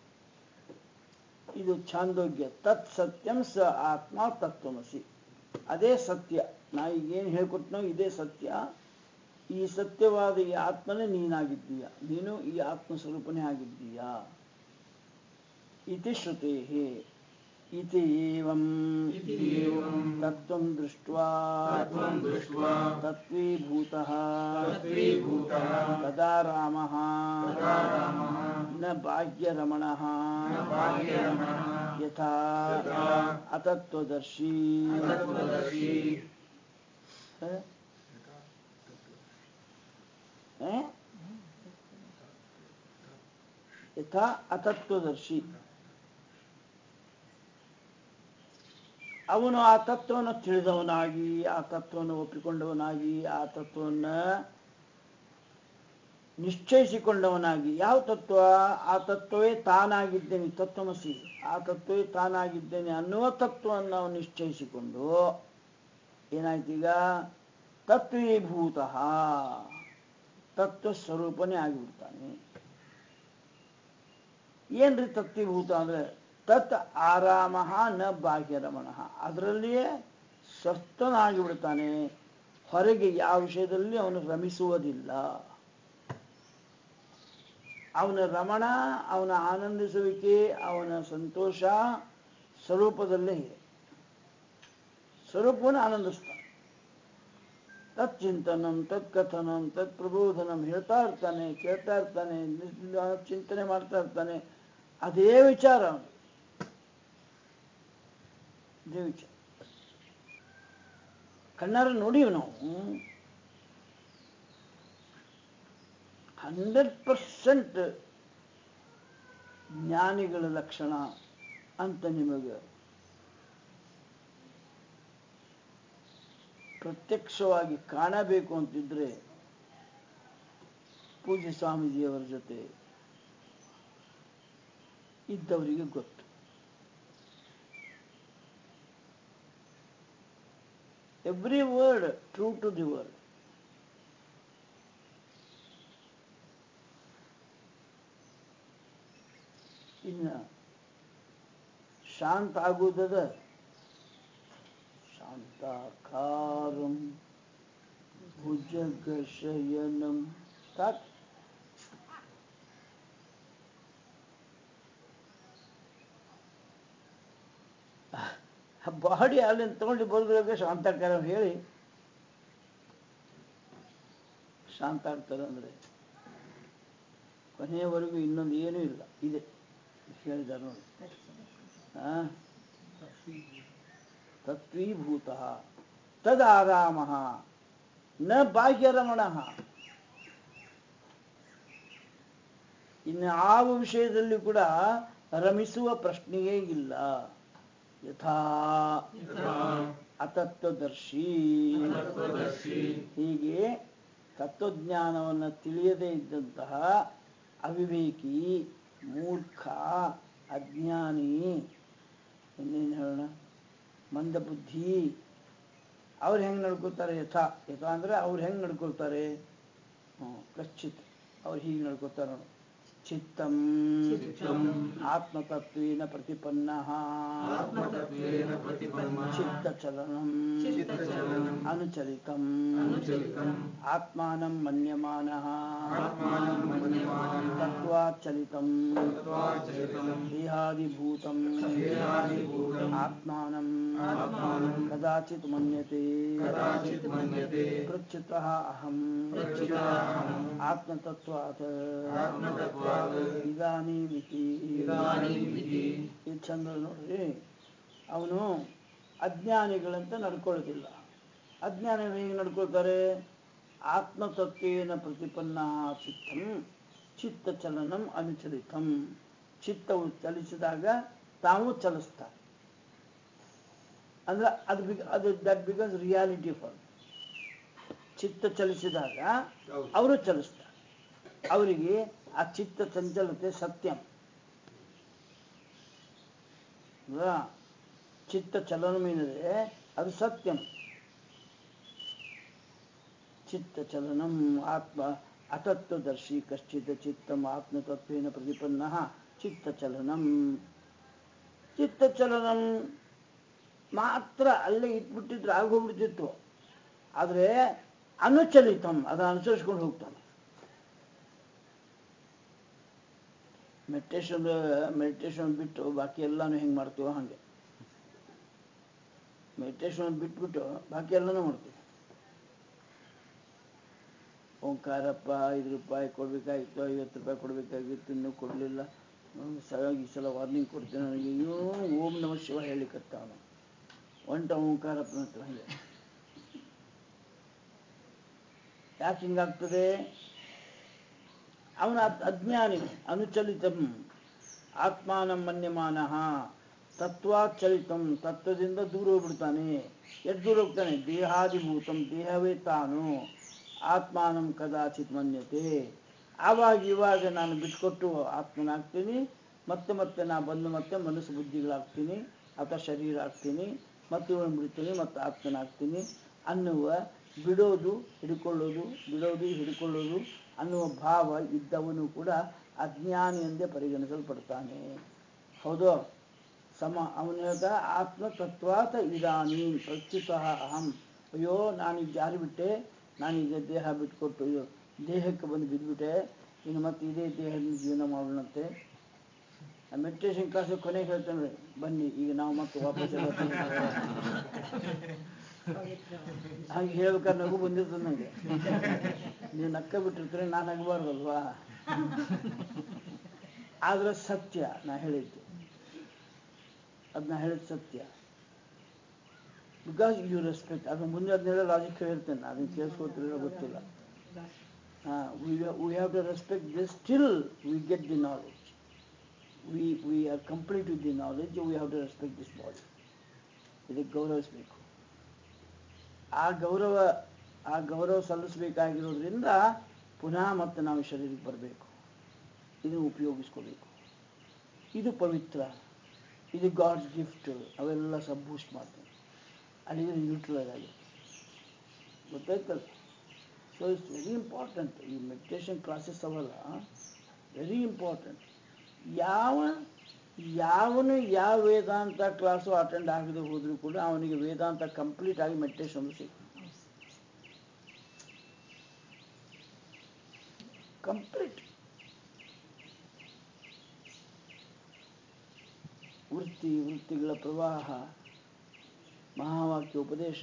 ಇದು ಛಾಂದೋಗ್ಯ ತತ್ ಸತ್ಯಂ ಸ ಆತ್ಮ ತತ್ವಮಸಿ ಅದೇ ಸತ್ಯ ನಾ ಈಗೇನು ಹೇಳ್ಕೊಟ್ನೋ ಇದೇ ಸತ್ಯ ಈ ಸತ್ಯವಾದ ಈ ಆತ್ಮನೇ ನೀನಾಗಿದ್ದೀಯ ನೀನು ಈ ಆತ್ಮ ಸ್ವರೂಪನೇ ಆಗಿದ್ದೀಯ ಇತಿ ಶ್ರುತೇ ಇತಿ ಏವಂ ಇತಿ ಏವಂ ತತ್ವಂ ದೃಷ್ಟ್ವಾ ತತ್ವಂ ದೃಷ್ಟ್ವಾ ತತ್ವೀಭೂತಃ ತತ್ವೀಭೂತಃ ತದಾ ರಾಮಃ ತದಾ ರಾಮಃ ನ ಬಾಹ್ಯರಮಣಃ ನ ಬಾಹ್ಯರಮಣಃ ಯಥಾ ಯಥಾ ಅತತ್ವದರ್ಶಿ ಅತತ್ವದರ್ಶಿ ಹ? ಹ? ಯಥಾ ಅತತ್ವದರ್ಶಿ ಅವನು ಆ ತತ್ವವನ್ನು ತಿಳಿದವನಾಗಿ ಆ ತತ್ವವನ್ನು ಒಪ್ಪಿಕೊಂಡವನಾಗಿ ಆ ತತ್ವವನ್ನು ನಿಶ್ಚಯಿಸಿಕೊಂಡವನಾಗಿ ಯಾವ ತತ್ವ ಆ ತತ್ವವೇ ತಾನಾಗಿದ್ದೇನೆ ತತ್ವಮಸಿ ಆ ತತ್ವವೇ ತಾನಾಗಿದ್ದೇನೆ ಅನ್ನುವ ತತ್ವವನ್ನು ಅವನು ನಿಶ್ಚಯಿಸಿಕೊಂಡು ಏನಾಯ್ತು ಈಗ ತತ್ವೀಭೂತ ತತ್ವ ಸ್ವರೂಪನೇ ಆಗಿಬಿಡ್ತಾನೆ ಏನ್ರಿ ತತ್ವೀಭೂತ ಅಂದ್ರೆ ತತ್ ಆರಾಮ ನ ಭಾಗ್ಯರಮಣ ಅದರಲ್ಲಿಯೇ ಸ್ವಸ್ಥನಾಗಿ ಬಿಡ್ತಾನೆ ಹೊರಗೆ ಯಾವ ವಿಷಯದಲ್ಲಿ ಅವನು ರಮಿಸುವುದಿಲ್ಲ ಅವನ ರಮಣ ಅವನ ಆನಂದಿಸುವಿಕೆ ಅವನ ಸಂತೋಷ ಸ್ವರೂಪದಲ್ಲೇ ಇದೆ ಸ್ವರೂಪವನ್ನು ಆನಂದಿಸ್ತಾನೆ ತತ್ ಚಿಂತನಂ ತತ್ ಕಥನಂ ತತ್ ಪ್ರಬೋಧನಂ ಹೇಳ್ತಾ ಇರ್ತಾನೆ ಕೇಳ್ತಾ ಇರ್ತಾನೆ ನಿಸ್- ಚಿಂತನೆ ಮಾಡ್ತಾ ಇರ್ತಾನೆ ಅದೇ ವಿಚಾರ ಅವನು ಅದೇ ವಿಚಾರ ಕಣ್ಣಾರ ನೋಡೀವಿ ನಾವು ಹಂಡ್ರೆಡ್ ಪರ್ಸೆಂಟ್ ಜ್ಞಾನಿಗಳ ಲಕ್ಷಣ ಅಂತ ನಿಮಗೆ ಪ್ರತ್ಯಕ್ಷವಾಗಿ ಕಾಣಬೇಕು ಅಂತಿದ್ರೆ ಪೂಜ್ಯ ಸ್ವಾಮೀಜಿಯವರ ಜೊತೆ ಇದ್ದವರಿಗೆ ಗೊತ್ತು every word true to the word ಇನ್ನು ಶಾಂತ ಆಗುವುದದ ಶಾಂತ ಶಾಂತಾಕಾರಂ ಭುಜಗಶಯನಂ ಸಾಕು ಬಾಡಿ ಅಲ್ಲಿಂದ ತಗೊಂಡು ಬರೋದ್ರಾಗ ಶಾಂತಾಕಾರ ಹೇಳಿ ಶಾಂತ ಆಗ್ತಾರೆ ಅಂದರೆ ಕೊನೆಯವರೆಗೂ ಇನ್ನೊಂದು ಏನೂ ಇಲ್ಲ ಇದೆ ಹೇಳಿದ್ದಾರೆ ನೋಡಿ ಆ? ತತ್ವೀಭೂತ ತದಾರಾಮ ನ ಬಾಹ್ಯರಮಣ ಇನ್ನು ಯಾವ ವಿಷಯದಲ್ಲಿ ಕೂಡ ರಮಿಸುವ ಪ್ರಶ್ನೆಯೇ ಇಲ್ಲ ಯಥಾ ಯಥಾ ಅತತ್ವದರ್ಶಿ ಅತತ್ವದರ್ಶಿ ಹೀಗೆ ತತ್ವಜ್ಞಾನವನ್ನು ತಿಳಿಯದೇ ಇದ್ದಂತಹ ಅವಿವೇಕಿ ಮೂರ್ಖ ಅಜ್ಞಾನಿ ಇನ್ನೇನು ಹೇಳೋಣ ಮಂದಬುದ್ಧಿ ಅವ್ರು ಹೆಂಗೆ ನಡ್ಕೋತಾರೆ ಯಥಾ ಯಥಾ ಅಂದರೆ ಅವ್ರು ಹೆಂಗೆ ನಡ್ಕೊಳ್ತಾರೆ ಹ್ಞೂ ಕಶ್ಚಿತ್ ಅವ್ರು ಹೀಗೆ ನಡ್ಕೋತಾರೆ ನೋಡಿ ಚಿತ್ತಂ ಚಿತ್ತಂ ಆತ್ಮತತ್ವೇನ ಪ್ರತಿಪನ್ನ ಆತ್ಮತತ್ವೇನ ಪ್ರತಿಪನ್ನಃ ಚಿತ್ತಚಲನಂ ಚಿತ್ತಚಲನಂ ಅನುಚರಿತಂ ಅನುಚರಿತಂ ಆತ್ಮಾನಂ ಮನ್ಯಮಾನಃ ಆತ್ಮಾನಂ ಮನ್ಯಮಾನಃ ತತ್ವಾಚಲಿತಂ ತತ್ವಾಚಲಿತಂ ದೇಹಾದಿಭೂತಂ ದೇಹಾದಿಭೂತಂ ಆತ್ಮಾನಂ ಆತ್ಮಾನಂ ಕದಾಚಿತ್ ಮನ್ಯತೆ ಕದಾಚಿತ್ ಮನ್ಯತೆ ಪ್ರಚ್ಯುತಃ ಅಹಂ ಪ್ರಚ್ಯುತಃ ಅಹಂ ಆತ್ಮತತ್ವಾತ್ ಆತ್ಮತತ್ವಾತ್ ಇದಾನೀಮಿತಿ ಇದಾನೀಮಿತಿ ಇದು ಚಂದ ನೋಡ್ರಿ ಅವನು ಅಜ್ಞಾನಿಗಳಂತ ನಡ್ಕೊಳ್ಳೋದಿಲ್ಲ ಅಜ್ಞಾನಿಗಳು ಹೇಗೆ ನಡ್ಕೊಳ್ತಾರೆ ಆತ್ಮತತ್ವೇನ ಪ್ರತಿಪನ್ನ ಚಿತ್ತಂ ಚಿತ್ತ ಚಲನಂ ಅನುಚರಿತಂ ಚಿತ್ತವು ಚಲಿಸಿದಾಗ ತಾವು ಚಲಿಸ್ತಾರೆ ಅಂದ್ರೆ ಅದು ಬಿಗ್ ಅದು ದಟ್ ಬಿಕಾಸ್ ರಿಯಾಲಿಟಿ ಫಾರ್ ಚಿತ್ತ ಚಲಿಸಿದಾಗ ಹೌದು. ಅವರು ಚಲಿಸ್ತಾರೆ ಅವರಿಗೆ ಆ ಚಿತ್ತ ಚಂಚಲತೆ ಸತ್ಯಂ ಅಲ್ವಾ? ಚಿತ್ತ ಚಲನಮೇನಿದೆ ಅದು ಸತ್ಯಂ ಚಿತ್ತ ಚಲನಂ ಆತ್ಮ ಅತತ್ವದರ್ಶಿ ಕಶ್ಚಿತ್ ಚಿತ್ತಂ ಆತ್ಮತತ್ವೇನ ಪ್ರತಿಪನ್ನ ಚಿತ್ತ ಚಲನಂ ಚಿತ್ತ ಚಲನಂ ಮಾತ್ರ ಅಲ್ಲೇ ಇಟ್ಬಿಟ್ಟಿದ್ರೆ ಆಗೋಗ್ಬಿಡ್ತಿತ್ತು ಆದರೆ ಅನುಚಲಿತಂ ಅದನ್ನು ಅನುಸರಿಸ್ಕೊಂಡು ಹೋಗ್ತಾನೆ ಮೆಡಿಟೇಷನ್ ಮೆಡಿಟೇಷನ್ ಬಿಟ್ಟು ಬಾಕಿ ಎಲ್ಲಾನು ಹೆಂಗೆ ಮಾಡ್ತೀವೋ ಹಾಗೆ ಮೆಡಿಟೇಷನ್ ಬಿಟ್ಬಿಟ್ಟು ಬಾಕಿ ಎಲ್ಲನೂ ಮಾಡ್ತೀವಿ ಓಂಕಾರಪ್ಪ ಐದು ರೂಪಾಯಿ ಕೊಡಬೇಕಾಗಿತ್ತು ಐವತ್ತು ರೂಪಾಯಿ ಕೊಡಬೇಕಾಗಿತ್ತು ಇನ್ನೂ ಕೊಡಲಿಲ್ಲ ಸಲ ಈ ಸಲ ವಾರ್ನಿಂಗ್ ಕೊಡ್ತೀನಿ ನನಗೆ ಅಯ್ಯೋ ಓಂ ನಮ ಶಿವ ಹೇಳಿಕತ್ತಾವನು ಒಂಟ ಓಂಕಾರಪ್ಪನ ಹತ್ರ ಹಂಗೆ ಯಾಕೆ ಹಿಂಗಾಗ್ತದೆ ಅವನ ಅದ್- ಅಜ್ಞಾನಿ ಅನುಚಲಿತಂ ಆತ್ಮಾನಂ ಮನ್ಯಮಾನಃ ತತ್ವಾಚಲಿತಂ ತತ್ವದಿಂದ ದೂರ ಹೋಗ್ಬಿಡ್ತಾನೆ ಎಷ್ಟು ದೂರ ಹೋಗ್ತಾನೆ ದೇಹಾದಿಭೂತಂ ದೇಹವೇ ತಾನು ಆತ್ಮಾನಂ ಕದಾಚಿತ್ ಮನ್ಯತೆ ಆವಾಗ ಇವಾಗ ನಾನು ಬಿಟ್ಕೊಟ್ಟು ಆತ್ಮನಾಗ್ತೀನಿ ಮತ್ತೆ ಮತ್ತೆ ನಾ ಬಂದು ಮತ್ತೆ ಮನಸ್ಸು ಬುದ್ಧಿಗಳಾಗ್ತೀನಿ ಅಥವಾ ಶರೀರ ಆಗ್ತೀನಿ ಮತ್ತೆ ಇವನು ಬಿಡ್ತೀನಿ ಮತ್ತೆ ಆತ್ಮನಾಗ್ತೀನಿ ಅನ್ನುವ ಬಿಡೋದು ಹಿಡ್ಕೊಳ್ಳೋದು ಬಿಡೋದು ಹಿಡ್ಕೊಳ್ಳೋದು ಅನ್ನುವ ಭಾವ ಇದ್ದವನು ಕೂಡ ಅಜ್ಞಾನಿ ಎಂದೇ ಪರಿಗಣಿಸಲ್ಪಡ್ತಾನೆ ಹೌದು ಸಮ ಅವನು ಹೇಳ್ದ ಆತ್ಮತತ್ವಾತ ಇದಾನಿ ಪ್ರತ್ಯುತಃ ಅಹಂ ಅಯ್ಯೋ ನಾನೀಗ ಜಾರಿ ಬಿಟ್ಟೆ ನಾನೀಗ ದೇಹ ಬಿಟ್ಕೊಟ್ಟು ಇದು ದೇಹಕ್ಕೆ ಬಂದು ಬಿದ್ದುಬಿಟ್ಟೆ ಇನ್ನು ಮತ್ತೆ ಇದೇ ದೇಹದಿಂದ ಜೀವನ ಮಾಡೋಣಂತೆ ಮೆಡಿಟೇಷನ್ ಕ್ಲಾಸ್ ಕೊನೆಗೆ ಹೇಳ್ತಾನೆ ಬನ್ನಿ ಈಗ ನಾವು ಮತ್ತೆ ವಾಪಸ್ ಎಲ್ಲ ಹಾಗೆ ಹೇಳ್ಬೇಕಾದ್ರೆ ನಗು ಬಂದಿರ್ತದೆ ನನಗೆ ನೀವು ನಕ್ಕ ಬಿಟ್ಟಿರ್ತೀರಿ ನಾನು ನಗಬಾರ್ದಲ್ವಾ ಆದ್ರೆ ಸತ್ಯ ನಾ ಹೇಳಿದ್ದು ಅದನ್ನ ಹೇಳಿದ ಸತ್ಯ ಬಿಕಾಸ್ ಯು ರೆಸ್ಪೆಕ್ಟ್ ಅದು ಮುಂದೆ ಅದನ್ನೆಲ್ಲ ಲಾಜಿಕ್ ಹೇಳಿರ್ತೇನೆ ಅದನ್ನ ಕೇಳಿಸ್ಕೊತಿರೋ ಗೊತ್ತಿಲ್ಲ we have to respect this still we get the knowledge we we are complete with the knowledge we have to respect this body ಇದಕ್ಕೆ ಗೌರವಿಸಬೇಕು ಆ ಗೌರವ ಆ ಗೌರವ ಸಲ್ಲಿಸಬೇಕಾಗಿರೋದ್ರಿಂದ ಪುನಃ ಮತ್ತೆ ನಾವು ಶರೀರಕ್ಕೆ ಬರಬೇಕು ಇದನ್ನು ಉಪಯೋಗಿಸ್ಕೋಬೇಕು ಇದು ಪವಿತ್ರ ಇದು ಗಾಡ್ಸ್ ಗಿಫ್ಟ್ ಅವೆಲ್ಲ ಸಬ್ ಬೂಸ್ಟ್ ಮಾಡ್ತೀನಿ ಅಲ್ಲಿಗೆ ನ್ಯೂಟ್ರಲ್ ಆಗಿ ಗೊತ್ತಾಯ್ತಲ್ಲ ಸೊ ಇಟ್ಸ್ ವೆರಿ ಇಂಪಾರ್ಟೆಂಟ್ ಈ ಮೆಡಿಟೇಷನ್ ಕ್ಲಾಸಸ್ ಅವಲ್ಲ ವೆರಿ ಇಂಪಾರ್ಟೆಂಟ್ ಯಾವ ಯಾವನು ಯಾವ ವೇದಾಂತ ಕ್ಲಾಸು ಅಟೆಂಡ್ ಆಗದೆ ಹೋದರೂ ಕೂಡ ಅವನಿಗೆ ವೇದಾಂತ ಕಂಪ್ಲೀಟ್ ಆಗಿ ಮೆಡಿಟೇಷನ್ ಸಿಗುತ್ತೆ ಕಂಪ್ಲೀಟ್ ವೃತ್ತಿ ವೃತ್ತಿಗಳ ಪ್ರವಾಹ ಮಹಾವಾಕ್ಯ ಉಪದೇಶ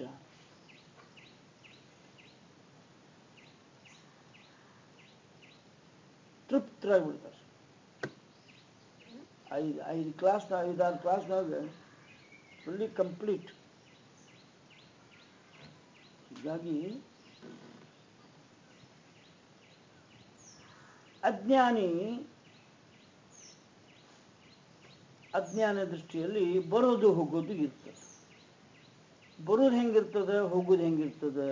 ತೃಪ್ತರಾಗ್ಬಿಡ್ತಾರೆ ಐದು ಐದು ಕ್ಲಾಸ್ನ ಐದಾರು ಕ್ಲಾಸ್ನಾಗ ಫುಲ್ಲಿ ಕಂಪ್ಲೀಟ್ ಹೀಗಾಗಿ ಅಜ್ಞಾನಿ ಅಜ್ಞಾನ ದೃಷ್ಟಿಯಲ್ಲಿ ಬರೋದು ಹೋಗೋದು ಇರ್ತದೆ ಬರೋದು ಹೆಂಗಿರ್ತದೆ ಹೋಗೋದು ಹೆಂಗಿರ್ತದೆ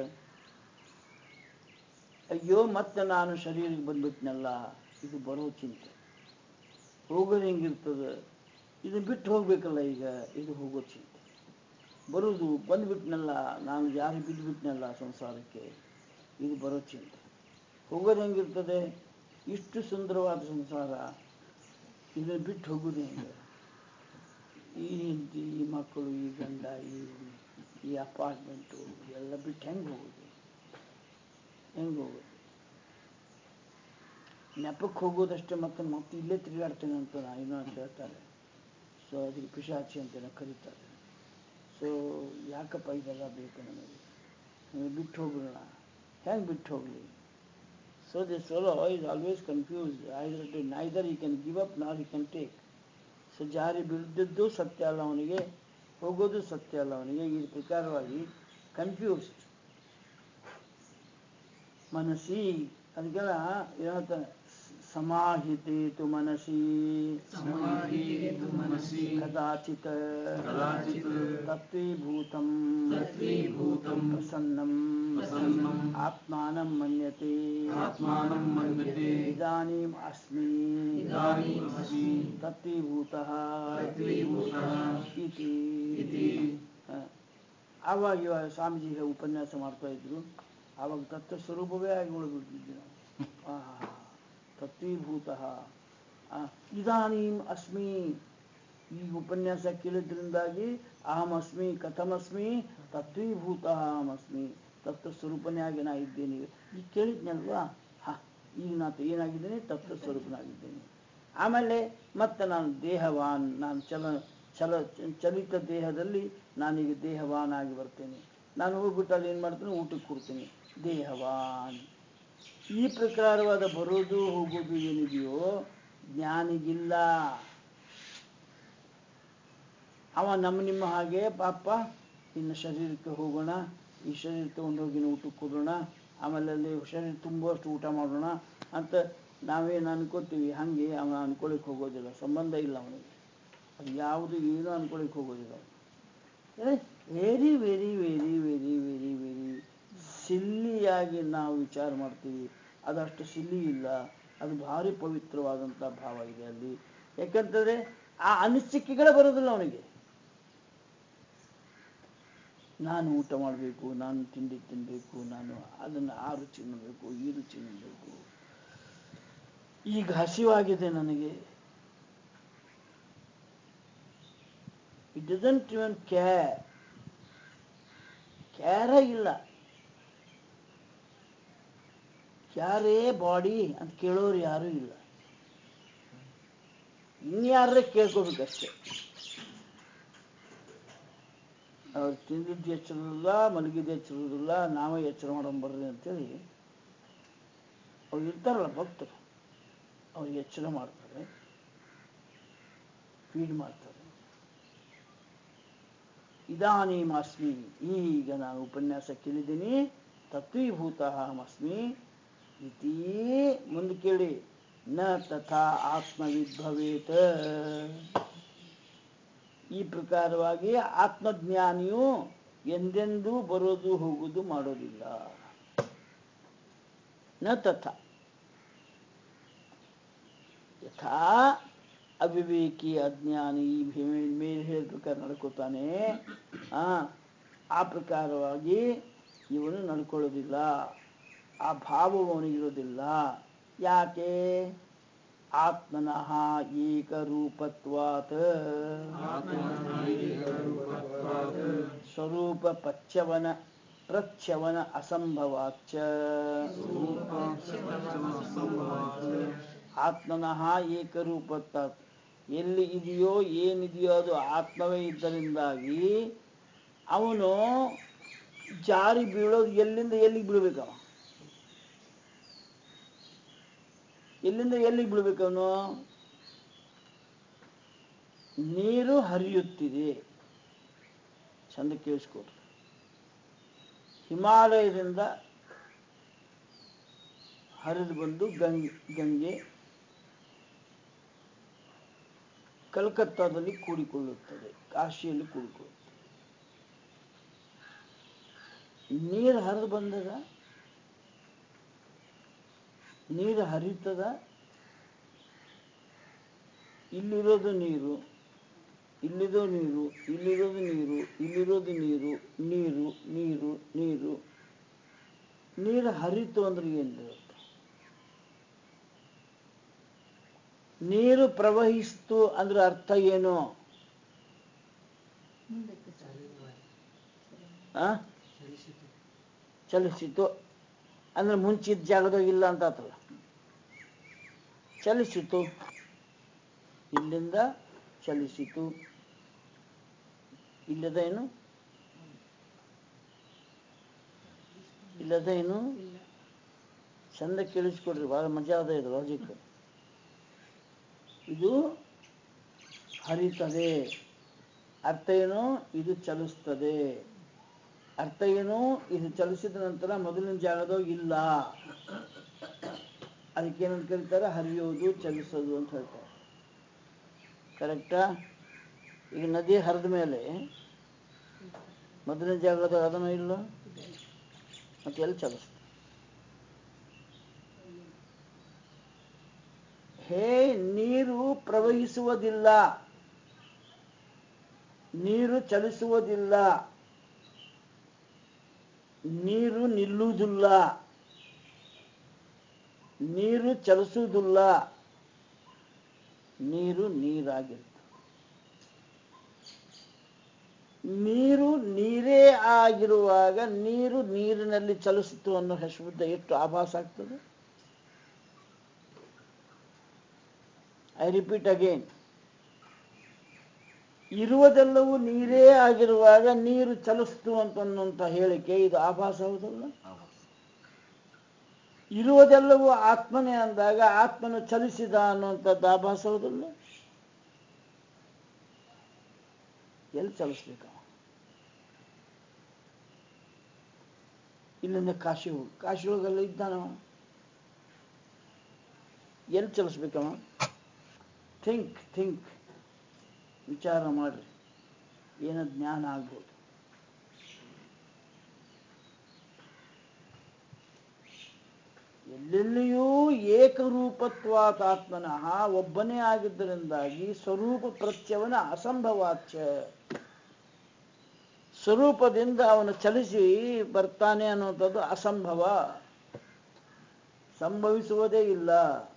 ಅಯ್ಯೋ ಮತ್ತೆ ನಾನು ಶರೀರಕ್ಕೆ ಬಂದ್ಬಿಟ್ನಲ್ಲ ಇದು ಬರೋ ಚಿಂತೆ ಹೋಗೋದು ಹೆಂಗಿರ್ತದೆ ಇದು ಬಿಟ್ಟು ಹೋಗ್ಬೇಕಲ್ಲ ಈಗ ಇದು ಹೋಗೋ ಚಿಂತೆ ಬರುವುದು ಬಂದ್ಬಿಟ್ನಲ್ಲ ನಾನು ಯಾರು ಬಿದ್ದುಬಿಟ್ನಲ್ಲ ಸಂಸಾರಕ್ಕೆ ಇದು ಬರೋ ಚಿಂತೆ ಹೋಗೋದು ಹೆಂಗಿರ್ತದೆ ಇಷ್ಟು ಸುಂದರವಾದ ಸಂಸಾರ ಇದನ್ನು ಬಿಟ್ಟು ಹೋಗೋದು ಹೆಂಗೆ ಈ ಹೆಂಡತಿ ಈ ಮಕ್ಕಳು ಈ ಗಂಡ ಈ ಈ ಅಪಾರ್ಟ್ಮೆಂಟು ಎಲ್ಲ ಬಿಟ್ಟು ಹೆಂಗೆ ಹೋಗೋದು ಹೆಂಗೆ ಹೋಗೋದು ನೆಪಕ್ಕೆ ಹೋಗೋದಷ್ಟೇ ಮತ್ತೆ ಮತ್ತೆ ಇಲ್ಲೇ ತಿರುಗಾಡ್ತೇನೆ ಅಂತ ನಾ ಏನೋ ಅಂತ ಹೇಳ್ತಾರೆ ಸೊ ಅದಕ್ಕೆ ಪಿಶಾಚಿ ಅಂತ ಕರೀತಾರೆ ಸೊ ಯಾಕಪ್ಪ ಇದೆಲ್ಲ ಬೇಕು ನಮಗೆ ನಮಗೆ ಬಿಟ್ಟು ಹೋಗ್ಬಿಡೋಣ ಹೆಂಗೆ ಬಿಟ್ಟು ಹೋಗಲಿ so this soul is always confuse either neither he can give up nor he can take so ಜಾರಿ ಬೀಳ್ದದ್ದು ಸತ್ಯ ಅಲ್ಲ ಅವನಿಗೆ ಹೋಗೋದು ಸತ್ಯ ಅಲ್ಲ ಅವನಿಗೆ ಈ ಪ್ರಕಾರವಾಗಿ ಕನ್ಫ್ಯೂಸ್ಡ್ ಮನಸ್ಸಿ ಅದಕ್ಕೆಲ್ಲ ಹೇಳ್ತಾನೆ ಸಮಾಹಿತೇತು ಮನಸ್ಸಿ ಸಮಾಧಿತು ಮನಸ್ಸಿ ಕದಾಚಿತ್ ಕದಾಚಿತ್ ತತ್ವೀಭೂತಂ ತತ್ವೀಭೂತಂ ಪ್ರಸನ್ನಂ ಪ್ರಸನ್ನಂ ಆತ್ಮಾನಂ ಮನ್ಯತೆ ಆತ್ಮಾನಂ ಮನ್ಯತೆ ಇದಾನೀಂ ಅಸ್ಮಿ ಇದಾನೀಂ ಅಸ್ಮಿ ತತ್ವೀಭೂತಃ ತತ್ವೀಭೂತಃ ಇತಿ ಇತಿ ಹ. ಆವಾಗ ಇವಾಗ ಸ್ವಾಮೀಜಿ ಹೀಗೆ ಉಪನ್ಯಾಸ ಮಾಡ್ತಾ ಇದ್ರು ಆವಾಗ ತತ್ವ ಸ್ವರೂಪವೇ ಆಗಿ ಉಳಿದ್ಬಿಟ್ಟಿದ್ವಿ ನಾವು ಆಹಾ. ತತ್ವೀಭೂತಃ ಆ, ಇದಾನೀಂ ಅಸ್ಮಿ ಈ ಉಪನ್ಯಾಸ ಕೇಳಿದ್ರಿಂದಾಗಿ ಅಹಂ ಅಸ್ಮಿ ಕಥಮಸ್ಮಿ ತತ್ವೀಭೂತಃ ಅಹಮಸ್ಮಿ ತತ್ವ ಸ್ವರೂಪನೇ ಆಗಿ ನಾ ಇದ್ದೇನೆ ಈಗ ಕೇಳಿದ್ನಲ್ವಾ ಹಾ ಈಗ ನಾನು ಏನಾಗಿದ್ದೇನೆ ತತ್ವ ಸ್ವರೂಪನಾಗಿದ್ದೇನೆ ಆಮೇಲೆ ಮತ್ತೆ ನಾನು ದೇಹವಾನ್ ನಾನು ಚಲ ಚಲ ಚಲಿತ ದೇಹದಲ್ಲಿ ನಾನೀಗ ದೇಹವಾನ್ ಆಗಿ ಬರ್ತೇನೆ ನಾನು ಹೋಗ್ಬಿಟ್ಟು ಅಲ್ಲಿ ಏನು ಮಾಡ್ತೀನಿ ಊಟಕ್ಕೆ ಕೊಡ್ತೀನಿ ದೇಹವಾನ್ ಈ ಪ್ರಕಾರವಾದ ಬರೋದು ಹೋಗೋದು ಏನಿದೆಯೋ ಜ್ಞಾನಿಗಿಲ್ಲ ಅವ ನಮ್ಮ ನಿಮ್ಮ ಹಾಗೆ ಪಾಪ ಇನ್ನು ಶರೀರಕ್ಕೆ ಹೋಗೋಣ ಈ ಶರೀರ ತೊಗೊಂಡೋಗಿ ಊಟಕ್ಕೆ ಕೊಡೋಣ ಆಮೇಲೆ ಅಲ್ಲಿ ಶರೀರ ತುಂಬುವಷ್ಟು ಊಟ ಮಾಡೋಣ ಅಂತ ನಾವೇನು ಅನ್ಕೋತೀವಿ ಹಾಗೆ ಅವ ಅನ್ಕೊಳಿಕ್ಕೆ ಹೋಗೋದಿಲ್ಲ ಸಂಬಂಧ ಇಲ್ಲ ಅವನಿಗೆ ಅದು ಯಾವುದು ಏನೂ ಅನ್ಕೊಳಿಕ್ಕೆ ಹೋಗೋದಿಲ್ಲ very very very very very very ಸಿಲ್ಲಿಯಾಗಿ ನಾವು ವಿಚಾರ ಮಾಡ್ತೀವಿ ಅದಷ್ಟು ಸಿಲ್ಲಿ ಇಲ್ಲ ಅದು ಭಾರಿ ಪವಿತ್ರವಾದಂಥ ಭಾವ ಇದೆ ಅಲ್ಲಿ ಯಾಕಂತಂದ್ರೆ ಆ ಅನಿಸಿಕೆಗಳೇ ಬರೋದಿಲ್ಲ ಅವನಿಗೆ ನಾನು ಊಟ ಮಾಡಬೇಕು ನಾನು ತಿಂಡಿ ತಿನ್ನಬೇಕು ನಾನು ಅದನ್ನು ಆ ರುಚಿ ಮಾಡಬೇಕು ಈ ರುಚಿ ಮಾಡಬೇಕು ಈಗ ಹಸಿವಾಗಿದೆ ನನಗೆ ಇಟ್ ಡಸಂಟ್ ಇವನ್ ಕೇರ್ ಕ್ಯಾರೇ ಇಲ್ಲ ಕ್ಯಾರೇ ಬಾಡಿ ಅಂತ ಕೇಳೋರು ಯಾರೂ ಇಲ್ಲ ಇನ್ಯಾರೇ ಕೇಳ್ಕೋಬೇಕಷ್ಟೆ ಅವ್ರು ತಿಂದಿದ್ದು ಎಚ್ಚರದಿಲ್ಲ ಮಲಗಿದ್ದು ಎಚ್ಚರದಿಲ್ಲ ನಾವೇ ಎಚ್ಚರ ಮಾಡೋಣ ಬರ್ರಿ ಅಂತೇಳಿ ಅವ್ರು ಇರ್ತಾರಲ್ಲ ಭಕ್ತರು ಅವ್ರಿಗೆ ಎಚ್ಚರ ಮಾಡ್ತಾರೆ ಫೀಡ್ ಮಾಡ್ತಾರೆ ಇದಾನೀಮಸ್ಮಿ ಈಗ ನಾನು ಉಪನ್ಯಾಸ ಕೇಳಿದ್ದೀನಿ ತತ್ವೀಭೂತ ಅಹಮಸ್ಮಿ ಇತಿ ಮುಂದೆ ಕೇಳಿ ನ ತಥಾ ಆತ್ಮವಿದ್ಭವೇತ ಈ ಪ್ರಕಾರವಾಗಿ ಆತ್ಮಜ್ಞಾನಿಯು ಎಂದೆಂದೂ ಬರೋದು ಹೋಗುದು ಮಾಡೋದಿಲ್ಲ ನ ತಥಾ ಯಥಾ ಅವಿವೇಕಿ ಅಜ್ಞಾನಿ ಈ ಭೇ- ಮೇಲೆ ಹೇಳಿದ ಪ್ರಕಾರ ನಡ್ಕೋತಾನೆ ಆ ಆ ಪ್ರಕಾರವಾಗಿ ಇವನು ನಡ್ಕೊಳ್ಳೋದಿಲ್ಲ ಆ ಭಾವವು ಅವನಿಗಿರೋದಿಲ್ಲ ಯಾಕೆ ಆತ್ಮನಃ ಏಕರೂಪತ್ವಾತ್ ಸ್ವರೂಪ ಪಚ್ಚವನ ಪ್ರಚ್ಯವನ ಅಸಂಭವಾಚ್ಚ ಆತ್ಮನಃ ಏಕರೂಪತ್ವಾತ್ ಎಲ್ಲಿ ಇದೆಯೋ ಏನಿದೆಯೋ ಅದು ಆತ್ಮವೇ ಇದ್ದರಿಂದಾಗಿ ಅವನು ಜಾರಿ ಬೀಳೋದು ಎಲ್ಲಿಂದ ಎಲ್ಲಿಗೆ ಬೀಳ್ಬೇಕವ ಎಲ್ಲಿಂದ ಎಲ್ಲಿಗೆ ಬೀಳ್ಬೇಕು ಅವನು ನೀರು ಹರಿಯುತ್ತಿದೆ ಚಂದ ಕೇಳಿಸ್ಕೊಡ್ರಿ ಹಿಮಾಲಯದಿಂದ ಹರಿದು ಬಂದು ಗಂಗೆ ಗಂಗೆ ಕಲ್ಕತ್ತಾದಲ್ಲಿ ಕೂಡಿಕೊಳ್ಳುತ್ತದೆ ಕಾಶಿಯಲ್ಲಿ ಕೂಡಿಕೊಳ್ಳುತ್ತದೆ ನೀರು ಹರಿದು ಬಂದದ ನೀರು ಹರಿತದ ಇಲ್ಲಿರೋದು ನೀರು ಇಲ್ಲಿರೋ ನೀರು ಇಲ್ಲಿರೋದು ನೀರು ಇಲ್ಲಿರೋದು ನೀರು ನೀರು ನೀರು ನೀರು ನೀರು ಹರಿತು ಅಂದ್ರೆ ಏನಿರುತ್ತೆ ನೀರು ಪ್ರವಹಿಸ್ತು ಅಂದ್ರೆ ಅರ್ಥ ಏನು ಆ? ಚಲಿಸಿತು ಅಂದ್ರೆ ಮುಂಚಿದ ಜಾಗದಾಗ ಇಲ್ಲ ಅಂತ ಆತಲ್ಲ ಚಲಿಸಿತು ಇಲ್ಲಿಂದ ಚಲಿಸಿತು ಇಲ್ಲದ ಏನು ಇಲ್ಲದ ಏನು ಚಂದ ಕೇಳಿಸ್ಕೊಡ್ರಿ ಬಹಳ ಮಜಾ ಅದ ಇದು ಲಾಜಿಕ್ ಇದು ಹರಿತದೆ ಅರ್ಥ ಏನು ಇದು ಚಲಿಸ್ತದೆ ಅರ್ಥ ಏನು ಇದು ಚಲಿಸಿದ ನಂತರ ಮೊದಲಿನ ಜಾಗದಾಗ ಇಲ್ಲ ಅದಕ್ಕೇನಂತ ಕರೀತಾರೆ ಹರಿಯೋದು ಚಲಿಸೋದು ಅಂತ ಹೇಳ್ತಾರೆ ಕರೆಕ್ಟಾ ಈಗ ನದಿ ಹರಿದ ಮೇಲೆ ಮೊದಲಿನ ಜಾಗದಾಗ ಅದನ್ನು ಇಲ್ಲ ಮತ್ತೆ ಎಲ್ಲಿ ಚಲಿಸ್ತದೆ ಹೇ ನೀರು ಪ್ರವಹಿಸುವುದಿಲ್ಲ ನೀರು ಚಲಿಸುವುದಿಲ್ಲ ನೀರು ನಿಲ್ಲುವುದಿಲ್ಲ ನೀರು ಚಲಿಸುವುದಿಲ್ಲ ನೀರು ನೀರಾಗಿರುತ್ತೆ ನೀರು ನೀರೇ ಆಗಿರುವಾಗ ನೀರು ನೀರಿನಲ್ಲಿ ಚಲಿಸಿತು ಅನ್ನೋ ಶಬ್ದ ಎಷ್ಟು ಆಭಾಸ ಆಗ್ತದೆ ಐ ರಿಪೀಟ್ ಅಗೇನ್ ಇರುವುದೆಲ್ಲವೂ ನೀರೇ ಆಗಿರುವಾಗ ನೀರು ಚಲಿಸ್ತು ಅಂತನ್ನುವಂಥ ಹೇಳಿಕೆ ಇದು ಆಭಾಸ ಹೌದಲ್ಲ ಇರುವುದೆಲ್ಲವೂ ಆತ್ಮನೇ ಅಂದಾಗ ಆತ್ಮನು ಚಲಿಸಿದ ಅನ್ನುವಂಥದ್ದು ಆಭಾಸ ಹೌದಲ್ಲ ಎಲ್ಲಿ ಚಲಿಸ್ಬೇಕು ಇಲ್ಲಿಂದ ಕಾಶಿ ಹೋಗಿ ಕಾಶಿ ಹೋಗಲ್ಲ ಇದ್ದಾನವ ಎಲ್ಲಿ ಚಲಿಸ್ಬೇಕವ ಥಿಂಕ್ ಥಿಂಕ್ ವಿಚಾರ ಮಾಡ್ರಿ ಏನೋ ಜ್ಞಾನ ಆಗ್ಬೋದು ಎಲ್ಲೆಲ್ಲಿಯೂ ಏಕರೂಪತ್ವಾತ್ ಆತ್ಮನಃ ಒಬ್ಬನೇ ಆಗಿದ್ದರಿಂದಾಗಿ ಸ್ವರೂಪ ಪ್ರತ್ಯವನ ಅಸಂಭವಾಚ ಸ್ವರೂಪದಿಂದ ಅವನು ಚಲಿಸಿ ಬರ್ತಾನೆ ಅನ್ನುವಂಥದ್ದು ಅಸಂಭವ ಸಂಭವಿಸುವುದೇ ಇಲ್ಲ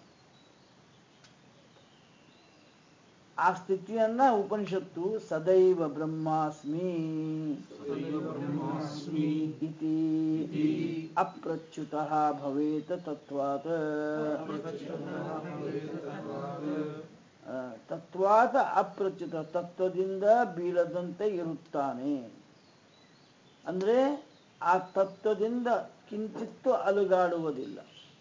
ಆ ಸ್ಥಿತಿಯನ್ನ ಉಪನಿಷತ್ತು ಸದೈವ ಬ್ರಹ್ಮಾಸ್ಮಿ ಸದೈವ ಬ್ರಹ್ಮಾಸ್ಮಿ ಇತಿ ಇತಿ ಅಪ್ರಚ್ಯುತ ಭವೇತ ತತ್ವಾತ್ ಆ, ತತ್ವಾತ್ ಅಪ್ರಚ್ಯುತ ತತ್ವದಿಂದ ಬೀಳದಂತೆ ಇರುತ್ತಾನೆ ಅಂದ್ರೆ ಆ ತತ್ವದಿಂದ ಕಿಂಚಿತ್ತು ಅಲುಗಾಡುವುದಿಲ್ಲ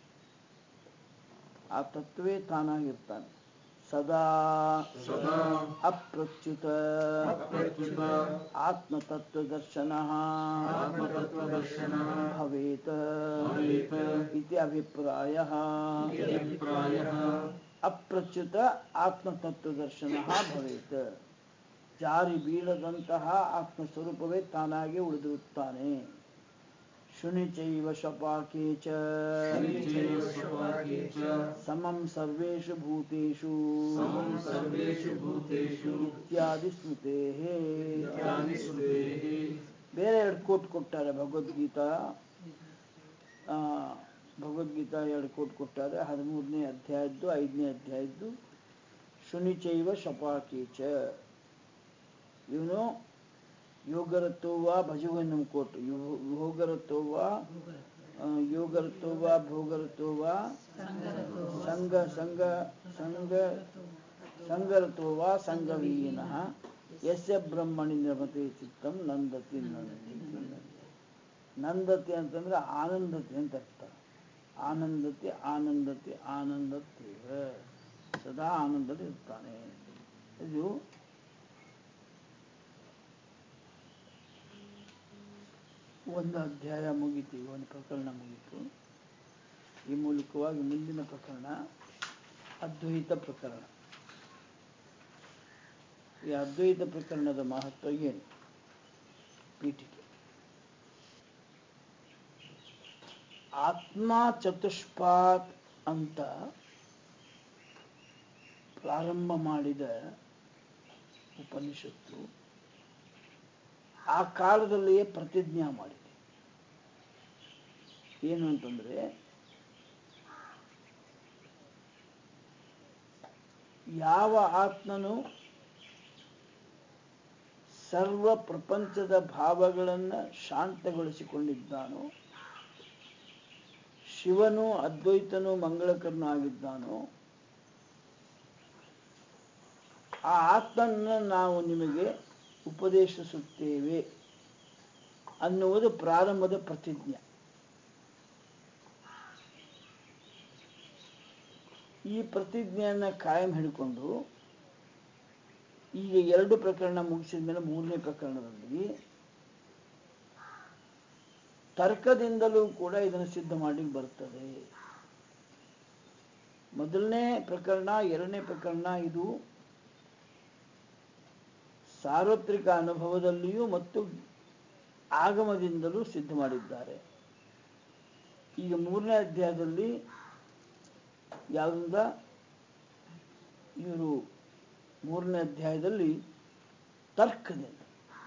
ಆ ತತ್ವೇ ತಾನಾಗಿರ್ತಾನೆ ಸದಾ ಸದಾ ಅಪ್ರಚ್ಯುತ ಅಪ್ರಚ್ಯುತ ಆತ್ಮತತ್ವದರ್ಶನ ಆತ್ಮತತ್ವದರ್ಶನಃ ಭವೇತ್ ಭವೇತ್ ಇತಿ ಅಭಿಪ್ರಾಯ ಇತಿ ಅಭಿಪ್ರಾಯಃ ಅಪ್ರಚ್ಯುತ ಆತ್ಮತತ್ವದರ್ಶನ ಭವೇತ್ ಜಾರಿ ಬೀಳದಂತಹ ಆತ್ಮಸ್ವರೂಪವೇ ತಾನಾಗಿ ಉಳಿದಿರುತ್ತಾನೆ ಶುನಿಚೈವ ಶಪಾಕೆ ಚ ಶನಿಚೈವ ಶಪಾಕೆ ಚ ಸಮಂ ಸರ್ವೇಷು ಭೂತೇಷು ಸಮಂ ಸರ್ವೇಷು ಭೂತೇಷು ಇತ್ಯಾದಿ ಸ್ಮೃತೆ ಇತ್ಯಾದಿ ಸ್ಮೃತೇಃ ಬೇರೆ ಎರಡು ಕೋಟ್ ಕೊಟ್ಟಾರೆ ಭಗವದ್ಗೀತಾ ಆ, ಭಗವದ್ಗೀತಾ ಎರಡು ಕೋಟ್ ಕೊಟ್ಟಾರೆ ಹದಿಮೂರನೇ ಅಧ್ಯಾಯದ್ದು ಐದನೇ ಅಧ್ಯಾಯದ್ದು ಶುನಿಚೈವ ಶಪಾಕೀಚ ಇವನು ಯೋಗರತೋವ ಭಜುವನ್ನಂ ಕೋಟ್ ಯೋ- ಯೋಗರತೋವ ಆ, ಯೋಗರತೋವ ಭೋಗರತೋವ ಸಂಘ ಸಂಘ ಸಂಘ ಸಂಗರತೋವ ಸಂಘವೀನಃ ಯಸ್ಯ ಬ್ರಹ್ಮಣಿ ನಿರ್ಮತೆ ಚಿತ್ತಂ ನಂದತಿ ನಂದತಿ ನಂದತಿ ಅಂತಂದ್ರೆ ಆನಂದತಿ ಅಂತ ಅರ್ಥ ಆನಂದತಿ ಆನಂದತಿ ಆನಂದತ್ತೇವ ಸದಾ ಆನಂದದಲ್ಲಿ ಇರ್ತಾನೆ ಇದು ಒಂದು ಅಧ್ಯಾಯ ಮುಗೀತು ಒಂದು ಪ್ರಕರಣ ಮುಗೀತು ಈ ಮೂಲಕವಾಗಿ ಮುಂದಿನ ಪ್ರಕರಣ ಅದ್ವೈತ ಪ್ರಕರಣ ಈ ಅದ್ವೈತ ಪ್ರಕರಣದ ಮಹತ್ವ ಏನು ಪೀಠಿಕೆ ಆತ್ಮ ಚತುಷ್ಪಾತ್ ಅಂತ ಪ್ರಾರಂಭ ಮಾಡಿದ ಉಪನಿಷತ್ತು ಆ ಕಾಲದಲ್ಲಿಯೇ ಪ್ರತಿಜ್ಞಾ ಮಾಡಿದೆ ಏನು ಅಂತಂದ್ರೆ ಯಾವ ಆತ್ಮನು ಸರ್ವ ಪ್ರಪಂಚದ ಭಾವಗಳನ್ನು ಶಾಂತಗೊಳಿಸಿಕೊಂಡಿದ್ದಾನೋ ಶಿವನು ಅದ್ವೈತನು ಮಂಗಳಕರನು ಆಗಿದ್ದಾನೋ ಆ ಆತ್ಮನ ನಾವು ನಿಮಗೆ ಉಪದೇಶಿಸುತ್ತೇವೆ ಅನ್ನುವುದು ಪ್ರಾರಂಭದ ಪ್ರತಿಜ್ಞೆ ಈ ಪ್ರತಿಜ್ಞೆಯನ್ನ ಕಾಯಂ ಹಿಡ್ಕೊಂಡು ಈಗ ಎರಡು ಪ್ರಕರಣ ಮುಗಿಸಿದ ಮೇಲೆ ಮೂರನೇ ಪ್ರಕರಣದಲ್ಲಿ ತರ್ಕದಿಂದಲೂ ಕೂಡ ಇದನ್ನು ಸಿದ್ಧ ಮಾಡಿ ಬರ್ತದೆ ಮೊದಲನೇ ಪ್ರಕರಣ ಎರಡನೇ ಪ್ರಕರಣ ಇದು ಸಾರ್ವತ್ರಿಕ ಅನುಭವದಲ್ಲಿಯೂ ಮತ್ತು ಆಗಮದಿಂದಲೂ ಸಿದ್ಧ ಮಾಡಿದ್ದಾರೆ ಈಗ ಮೂರನೇ ಅಧ್ಯಾಯದಲ್ಲಿ ಯಾವುದರಿಂದ ಇವರು ಮೂರನೇ ಅಧ್ಯಾಯದಲ್ಲಿ ತರ್ಕದಿಂದ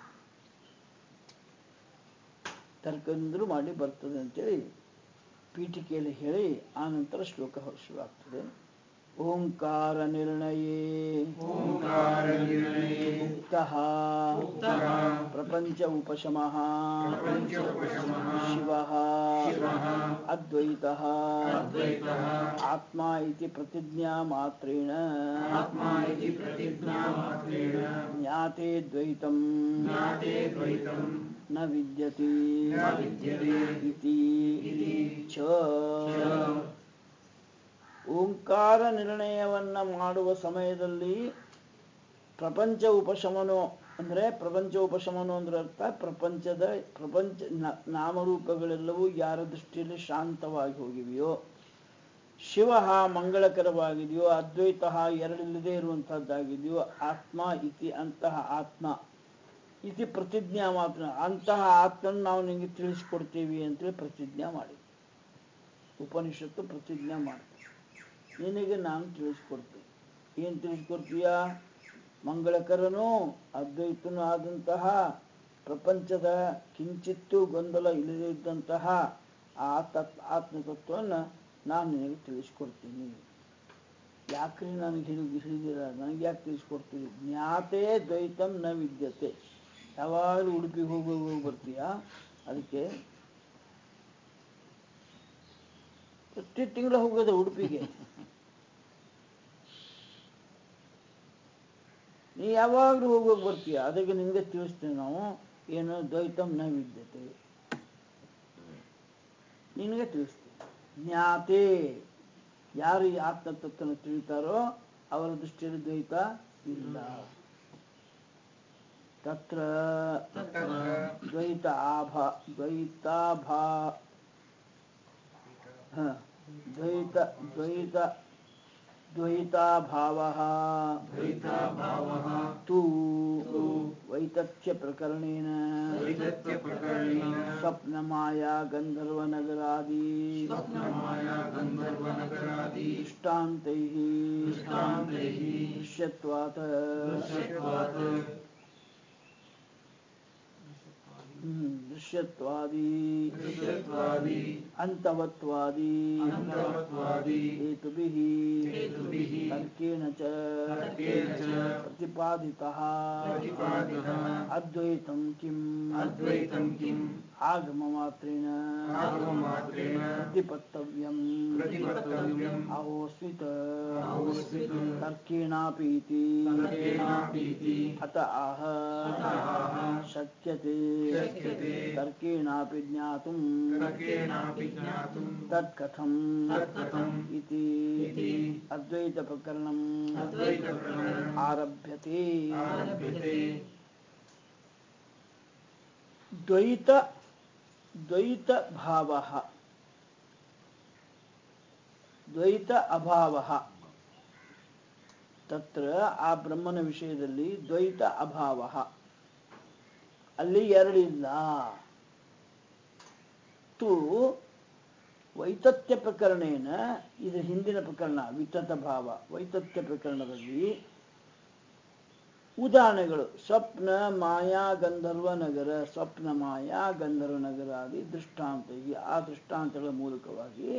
ತರ್ಕದಿಂದಲೂ ಮಾಡಿ ಬರ್ತದೆ ಅಂತೇಳಿ ಪೀಠಿಕೆಯಲ್ಲಿ ಹೇಳಿ ಆ ನಂತರ ಶ್ಲೋಕ ಶುರುವಾಗ್ತದೆ ಓಂಕಾರ ನಿರ್ಣಯೇ ಓಂಕಾರ ನಿರ್ಣಯೇ ಉಕ್ತಃ ಉಕ್ತಃ ಪ್ರಪಂಚ ಉಪಶಮಃ ಪ್ರಪಂಚ ಉಪಶಮಃ ಶಿವಃ ಶಿವಃ ಅದ್ವೈತಃ ಅದ್ವೈತಃ ಆತ್ಮ ಇತಿ ಪ್ರತಿಜ್ಞಾ ಮಾತ್ರೇಣ ಆತ್ಮ ಇತಿ ಪ್ರತಿಜ್ಞಾ ಮಾತ್ರೇಣ ಜ್ಞಾತೆ ದ್ವೈತಂ ಜ್ಞಾತೆ ದ್ವೈತಂ ನ ವಿದ್ಯತೆ ನ ವಿದ್ಯತೆ ಇತಿ ಇತಿ ಚ ಓಂಕಾರ ನಿರ್ಣಯವನ್ನ ಮಾಡುವ ಸಮಯದಲ್ಲಿ ಪ್ರಪಂಚ ಉಪಶಮನೋ ಅಂದ್ರೆ ಪ್ರಪಂಚ ಉಪಶಮನೋ ಅಂದ್ರೆ ಅರ್ಥ ಪ್ರಪಂಚದ ಪ್ರಪಂಚ ನ- ನಾಮರೂಪಗಳೆಲ್ಲವೂ ಯಾರ ದೃಷ್ಟಿಯಲ್ಲಿ ಶಾಂತವಾಗಿ ಹೋಗಿವೆಯೋ ಶಿವ ಮಂಗಳಕರವಾಗಿದೆಯೋ ಅದ್ವೈತ ಎರಡಿಲ್ಲದೆ ಇರುವಂತಹದ್ದಾಗಿದೆಯೋ ಆತ್ಮ ಇತಿ ಅಂತಹ ಆತ್ಮ ಇತಿ ಪ್ರತಿಜ್ಞಾ ಮಾತ್ರ ಅಂತಹ ಆತ್ಮನ ನಾವು ನಿಮಗೆ ತಿಳಿಸ್ಕೊಡ್ತೀವಿ ಅಂತೇಳಿ ಪ್ರತಿಜ್ಞಾ ಮಾಡಿ ಉಪನಿಷತ್ತು ಪ್ರತಿಜ್ಞಾ ಮಾಡ್ತೀವಿ ನಿನಗೆ ನಾನು ತಿಳಿಸ್ಕೊಡ್ತೀನಿ ಏನು ತಿಳಿಸ್ಕೊಡ್ತೀಯ ಮಂಗಳಕರನು ಅದ್ವೈತನೂ ಆದಂತಹ ಪ್ರಪಂಚದ ಕಿಂಚಿತ್ತೂ ಗೊಂದಲ ಇಲ್ಲದೇ ಇದ್ದಂತಹ ಆ ತತ್ ಆತ್ಮತತ್ವವನ್ನು ನಾನು ನಿನಗೆ ತಿಳಿಸ್ಕೊಡ್ತೀನಿ ಯಾಕ್ರಿ ನನಗೆ ಹಿಡಿದು ಹಿಡಿದಿರ ನನಗೆ ಯಾಕೆ ತಿಳಿಸ್ಕೊಡ್ತೀವಿ ಜ್ಞಾತೆ ದ್ವೈತಂ ನ ವಿದ್ಯತೆ ಯಾವಾಗಲೂ ಉಡುಪಿಗೆ ಹೋಗಿ ಹೋಗಿ ಬರ್ತೀಯ ಅದಕ್ಕೆ ಪ್ರತಿ ತಿಂಗಳು ಹೋಗೋದು ಉಡುಪಿಗೆ ನೀ ಯಾವಾಗಲೂ ಹೋಗೋಗಿ ಬರ್ತೀಯ ಅದಕ್ಕೆ ನಿನಗೆ ತಿಳಿಸ್ತೇವೆ ನಾವು ಏನು ದ್ವೈತಂ ನ ವಿದ್ಯತೆ ನಿನಗೆ ತಿಳಿಸ್ತೀವಿ ಜ್ಞಾತೆ ಯಾರು ಈ ಆತ್ಮತತ್ವನ ತಿಳಿತಾರೋ ಅವರ ದೃಷ್ಟಿಯಲ್ಲಿ ದ್ವೈತ ಇಲ್ಲ ತತ್ರ ತತ್ರ ದ್ವೈತ ಆಭಾ ದ್ವೈತಾಭಾ ಹ, ದ್ವೈತ ದ್ವೈತ ದ್ವೈತಾಭಾವ ದ್ವೈತಾಭಾವಃ ತು ತು ವೈತಥ್ಯ ಪ್ರಕರಣೇನ ವೈದತ್ಯ ಪ್ರಕರಣೇನ ಸ್ವಪ್ನಮಾಯಾ ಗಂಧರ್ವನಗರಾದಿ ಸ್ವಪ್ನಮಾಯಾ ಗಂಧರ್ವನಗರಾದಿ ದೃಷ್ಟಾಂತೈ ದೃಷ್ಟಾಂತೈಃ ದೃಶ್ಯತ್ವಾತ್ ದೃಶ್ಯತ್ವಾತ್ ಹ್ಮ್, ದೃಶ್ಯತ್ವಾದಿ ದೃಶ್ಯತ್ವಾದಿ ಅಂತವತ್ವಾದಿ ಅಂತವತ್ವಾದಿ ಹೇತುಭಿಃ ಹೇತುಭಿಃ ತರ್ಕೇಣ ಚ ತರ್ಕೇಣ ಚ ಪ್ರತಿಪಾದಿತಃ ಪ್ರತಿಪಾದಿತಃ ಅದ್ವೈತಂ ಕಿಂ ಅದ್ವೈತಂ ಕಿಂ ಆಗಮಮಾತ್ರೇಣ ಆಗಮಮಾತ್ರೇಣ ಪ್ರತಿಪತ್ತವ್ಯಂ ಪ್ರತಿಪತ್ತವ್ಯಂ ಅಹೋಸ್ಮಿತ ಅಹೋಸ್ಮಿತ ತರ್ಕೇಣಾಪೀತಿ ತರ್ಕೇಣಾಪೀತಿ ಅತ ಆಹ ಅತ ಆಹ ಶಕ್ಯತೆ ಶಕ್ಯತೆ ತರ್ಕೇಣಾಪಿ ಜ್ಞಾತುಂ ತರ್ಕೇಣಾಪಿ ಜ್ಞಾತುಂ ತತ್ಕಥಂ ತತ್ಕಥಂ ಇತಿ ಇತಿ ಅದ್ವೈತ ಪ್ರಕರಣಂ ಅದ್ವೈತಪ್ರಕರಣಂ ಆರಭ್ಯತೆ ಆರಭ್ಯತೆ ದ್ವೈತ ದ್ವೈತ ಭಾವ ದ್ವೈತ ಅಭಾವ ತತ್ರ ಆ ಬ್ರಹ್ಮನ ವಿಷಯದಲ್ಲಿ ದ್ವೈತ ಅಭಾವ ಅಲ್ಲಿ ಎರಡಿಲ್ಲ ತು ವೈತತ್ಯ ಪ್ರಕರಣೇನ ಇದು ಹಿಂದಿನ ಪ್ರಕರಣ ವಿತತ ಭಾವ ವೈತತ್ಯ ಪ್ರಕರಣದಲ್ಲಿ ಉದಾಹರಣೆಗಳು ಸ್ವಪ್ನ ಮಾಯಾ ಗಂಧರ್ವ ನಗರ ಸ್ವಪ್ನ ಮಾಯಾ ಗಂಧರ್ವ ನಗರ ಆದಿ ದೃಷ್ಟಾಂತ ಈ ಆ ದೃಷ್ಟಾಂತಗಳ ಮೂಲಕವಾಗಿ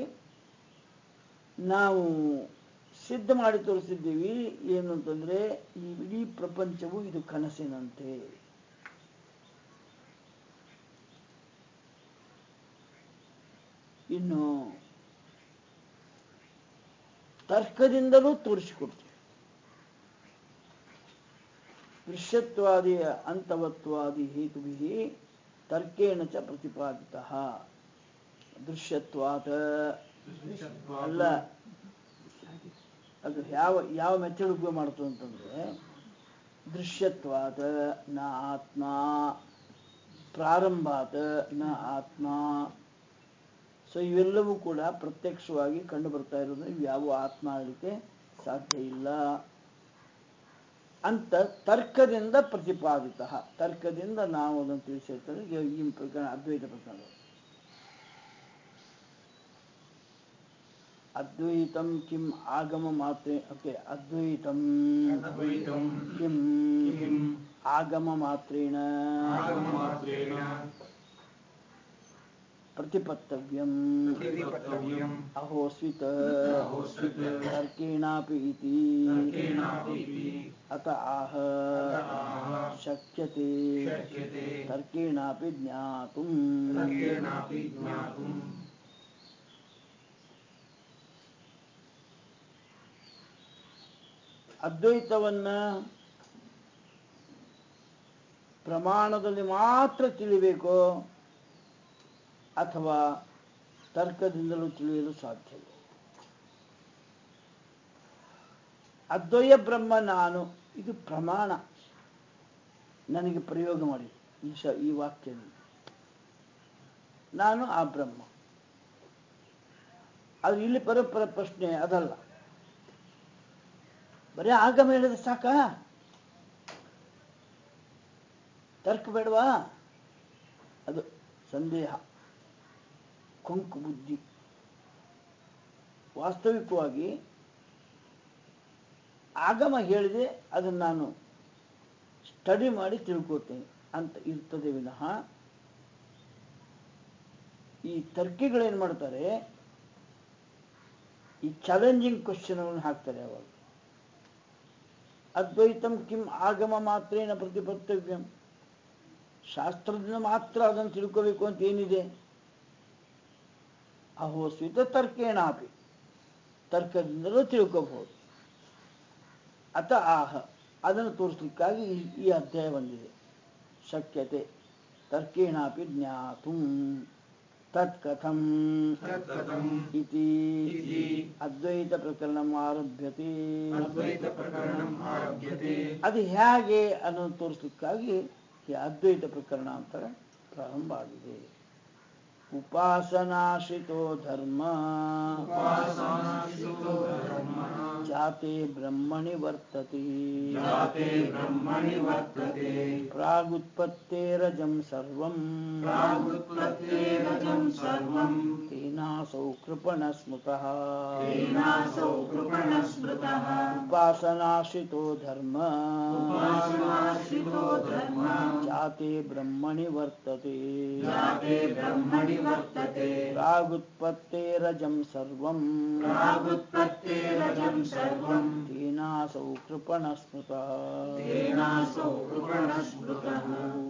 ನಾವು ಸಿದ್ಧ ಮಾಡಿ ತೋರಿಸಿದ್ದೀವಿ ಏನು ಅಂತಂದ್ರೆ ಈ ಇಡೀ ಪ್ರಪಂಚವು ಇದು ಕನಸಿನಂತೆ ಇನ್ನು ತರ್ಕದಿಂದಲೂ ತೋರಿಸಿಕೊಡ್ತೀವಿ ದೃಶ್ಯತ್ವಾದಿಯ ಅಂತವತ್ವಾದಿ ಹೇತುಭಿ ತರ್ಕೇಣ ಚ ಪ್ರತಿಪಾದಿತ ದೃಶ್ಯತ್ವಾತ ಅಲ್ಲ ಅದು ಯಾವ ಯಾವ ಮೆಥಡ್ ಉಪಯೋಗ ಮಾಡ್ತು ಅಂತಂದ್ರೆ ದೃಶ್ಯತ್ವಾತ ನ ಆತ್ಮ ಪ್ರಾರಂಭಾತ ನ ಆತ್ಮ ಸೊ ಇವೆಲ್ಲವೂ ಕೂಡ ಪ್ರತ್ಯಕ್ಷವಾಗಿ ಕಂಡು ಬರ್ತಾ ಇರೋದು ಇವ್ಯಾವ ಆತ್ಮ ಆಗಲಿಕ್ಕೆ ಸಾಧ್ಯ ಇಲ್ಲ ಅಂತ ತರ್ಕದಿಂದ ಪ್ರತಿಪಾದಿತ ತರ್ಕದಿಂದ ನಾವು ಅದನ್ನು ತಿಳಿಸಿರ್ತಾರೆ ಇದು ಈ ಪ್ರಕರಣ ಅದ್ವೈತ ಪ್ರಕರಣ ಅದ್ವೈತಂ ಕಿಂ ಆಗಮ ಮಾತ್ರ ಓಕೆ ಅದ್ವೈತಂ ಅದ್ವೈತಂ ಕಿಂ ಕಿಂ ಆಗಮ ಮಾತ್ರೇಣ ಆಗಮಮಾತ್ರೇಣ ಪ್ರತಿಪತ್ತವ್ಯಂ ಪ್ರತಿಪತ್ತವ್ಯಂ ಅಹೋಸ್ವಿತ ಅಹೋಸ್ವಿತ ತರ್ಕೇಣಾಪಿ ಇತಿ ತರ್ಕೇಣಾಪಿ ಇತಿ ಅತ ಆಹ ಅತ ಆಹ ಶಕ್ಯತೆ ಶಕ್ಯತೆ ತರ್ಕೇಣಾಪಿ ಜ್ಞಾತುಂ ತರ್ಕೇಣಾಪಿ ಜ್ಞಾತುಂ ಅದ್ವೈತವನ್ನ ಪ್ರಮಾಣದಲ್ಲಿ ಮಾತ್ರ ತಿಳಿಬೇಕು ಅಥವಾ ತರ್ಕದಿಂದಲೂ ತಿಳಿಯಲು ಸಾಧ್ಯವಿದೆ ಅದ್ವಯ ಬ್ರಹ್ಮ ನಾನು ಇದು ಪ್ರಮಾಣ ನನಗೆ ಪ್ರಯೋಗ ಮಾಡಿ ಈ ಶ ಈ ವಾಕ್ಯದಲ್ಲಿ ನಾನು ಆ ಬ್ರಹ್ಮ ಅದು ಇಲ್ಲಿ ಪರಪರ ಪ್ರಶ್ನೆ ಅದಲ್ಲ ಬರೀ ಆಗಮ ಹೇಳಿದ್ರೆ ಸಾಕ ತರ್ಕ ಬೇಡವಾ ಅದು ಸಂದೇಹ ಕೊಂಕು ಬುದ್ಧಿ ವಾಸ್ತವಿಕವಾಗಿ ಆಗಮ ಹೇಳಿದೆ ಅದನ್ನು ನಾನು ಸ್ಟಡಿ ಮಾಡಿ ತಿಳ್ಕೋತೇನೆ ಅಂತ ಇರ್ತದೆ ವಿನಃ ಈ ತರ್ಕಿಗಳೇನು ಮಾಡ್ತಾರೆ ಈ ಚಾಲೆಂಜಿಂಗ್ ಕ್ವಶನ್ಗಳನ್ನು ಹಾಕ್ತಾರೆ ಅವಾಗ ಅದ್ವೈತಂ ಕಿಂ ಆಗಮ ಮಾತ್ರೇನ ಪ್ರತಿಪತ್ತವ್ಯಂ ಶಾಸ್ತ್ರದಿಂದ ಮಾತ್ರ ಅದನ್ನು ತಿಳ್ಕೋಬೇಕು ಅಂತ ಏನಿದೆ ಅಹೋ ಸ್ವಿತ ತರ್ಕೇಣಾಪಿ ತರ್ಕದಿಂದಲೂ ತಿಳ್ಕೋಬಹುದು ಅತ ಆಹ ಅದನ್ನು ತೋರಿಸ್ಲಿಕ್ಕಾಗಿ ಈ ಈ ಅಧ್ಯಾಯ ಬಂದಿದೆ ಶಕ್ಯತೆ ತರ್ಕೇಣಾಪಿ ಜ್ಞಾತುಂ ತತ್ಕಥಂ ತತ್ಕಥಂ ಇತಿ ಇತಿ ಅದ್ವೈತ ಪ್ರಕರಣ ಆರಭ್ಯತೆ ಅದ್ವೈತ ಪ್ರಕರಣಂ ಆರಭ್ಯತೆ ಅದು ಹೇಗೆ ಅನ್ನೋದು ತೋರಿಸ್ಲಿಕ್ಕಾಗಿ ಈ ಅದ್ವೈತ ಪ್ರಕರಣ ಅಂತ ಪ್ರಾರಂಭ ಆಗಿದೆ ಉಪಾಸನಾಶ್ರಿತೋ ಧರ್ಮ ಉಪಾಸನಾಶ್ರಿತೋ ಧರ್ಮಃ जाते ब्रह्मणि वर्तते जाते ब्रह्मणि वर्तते प्रागुत्पत्तेरजं सर्वं प्रागुत्पत्तेरजं सर्वं तेनासौ कृपणस्मृतः तेनासौ कृपणस्मृतः उपासनाश्रितो धर्म उपासनाश्रितो धर्म जाते ब्रह्मणि वर्तते जाते ब्रह्मणि वर्तते प्रागुत्पत्तेरजं सर्वं प्रागुत्पत्तेरजं सर्वं तेनासौ कृपणस्मृतः तेनासौ कृपणस्मृतः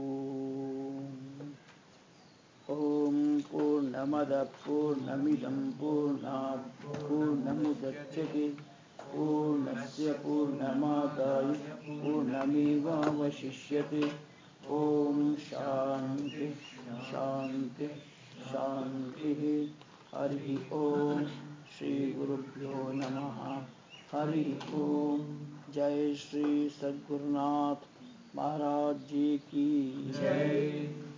ॐ पूर्णमदः पूर्णमिदं पूर्णात् पूर्णमुदच्यते पूर्णस्य पूर्णमादाय पूर्णमेवावशिष्यते ॐ शान्ति शान्ति शान्तिः हरिः ॐ श्रीगुरुभ्यो नमः हरिः ॐ जय श्री सद्गुरुनाथ महाराज जी की जय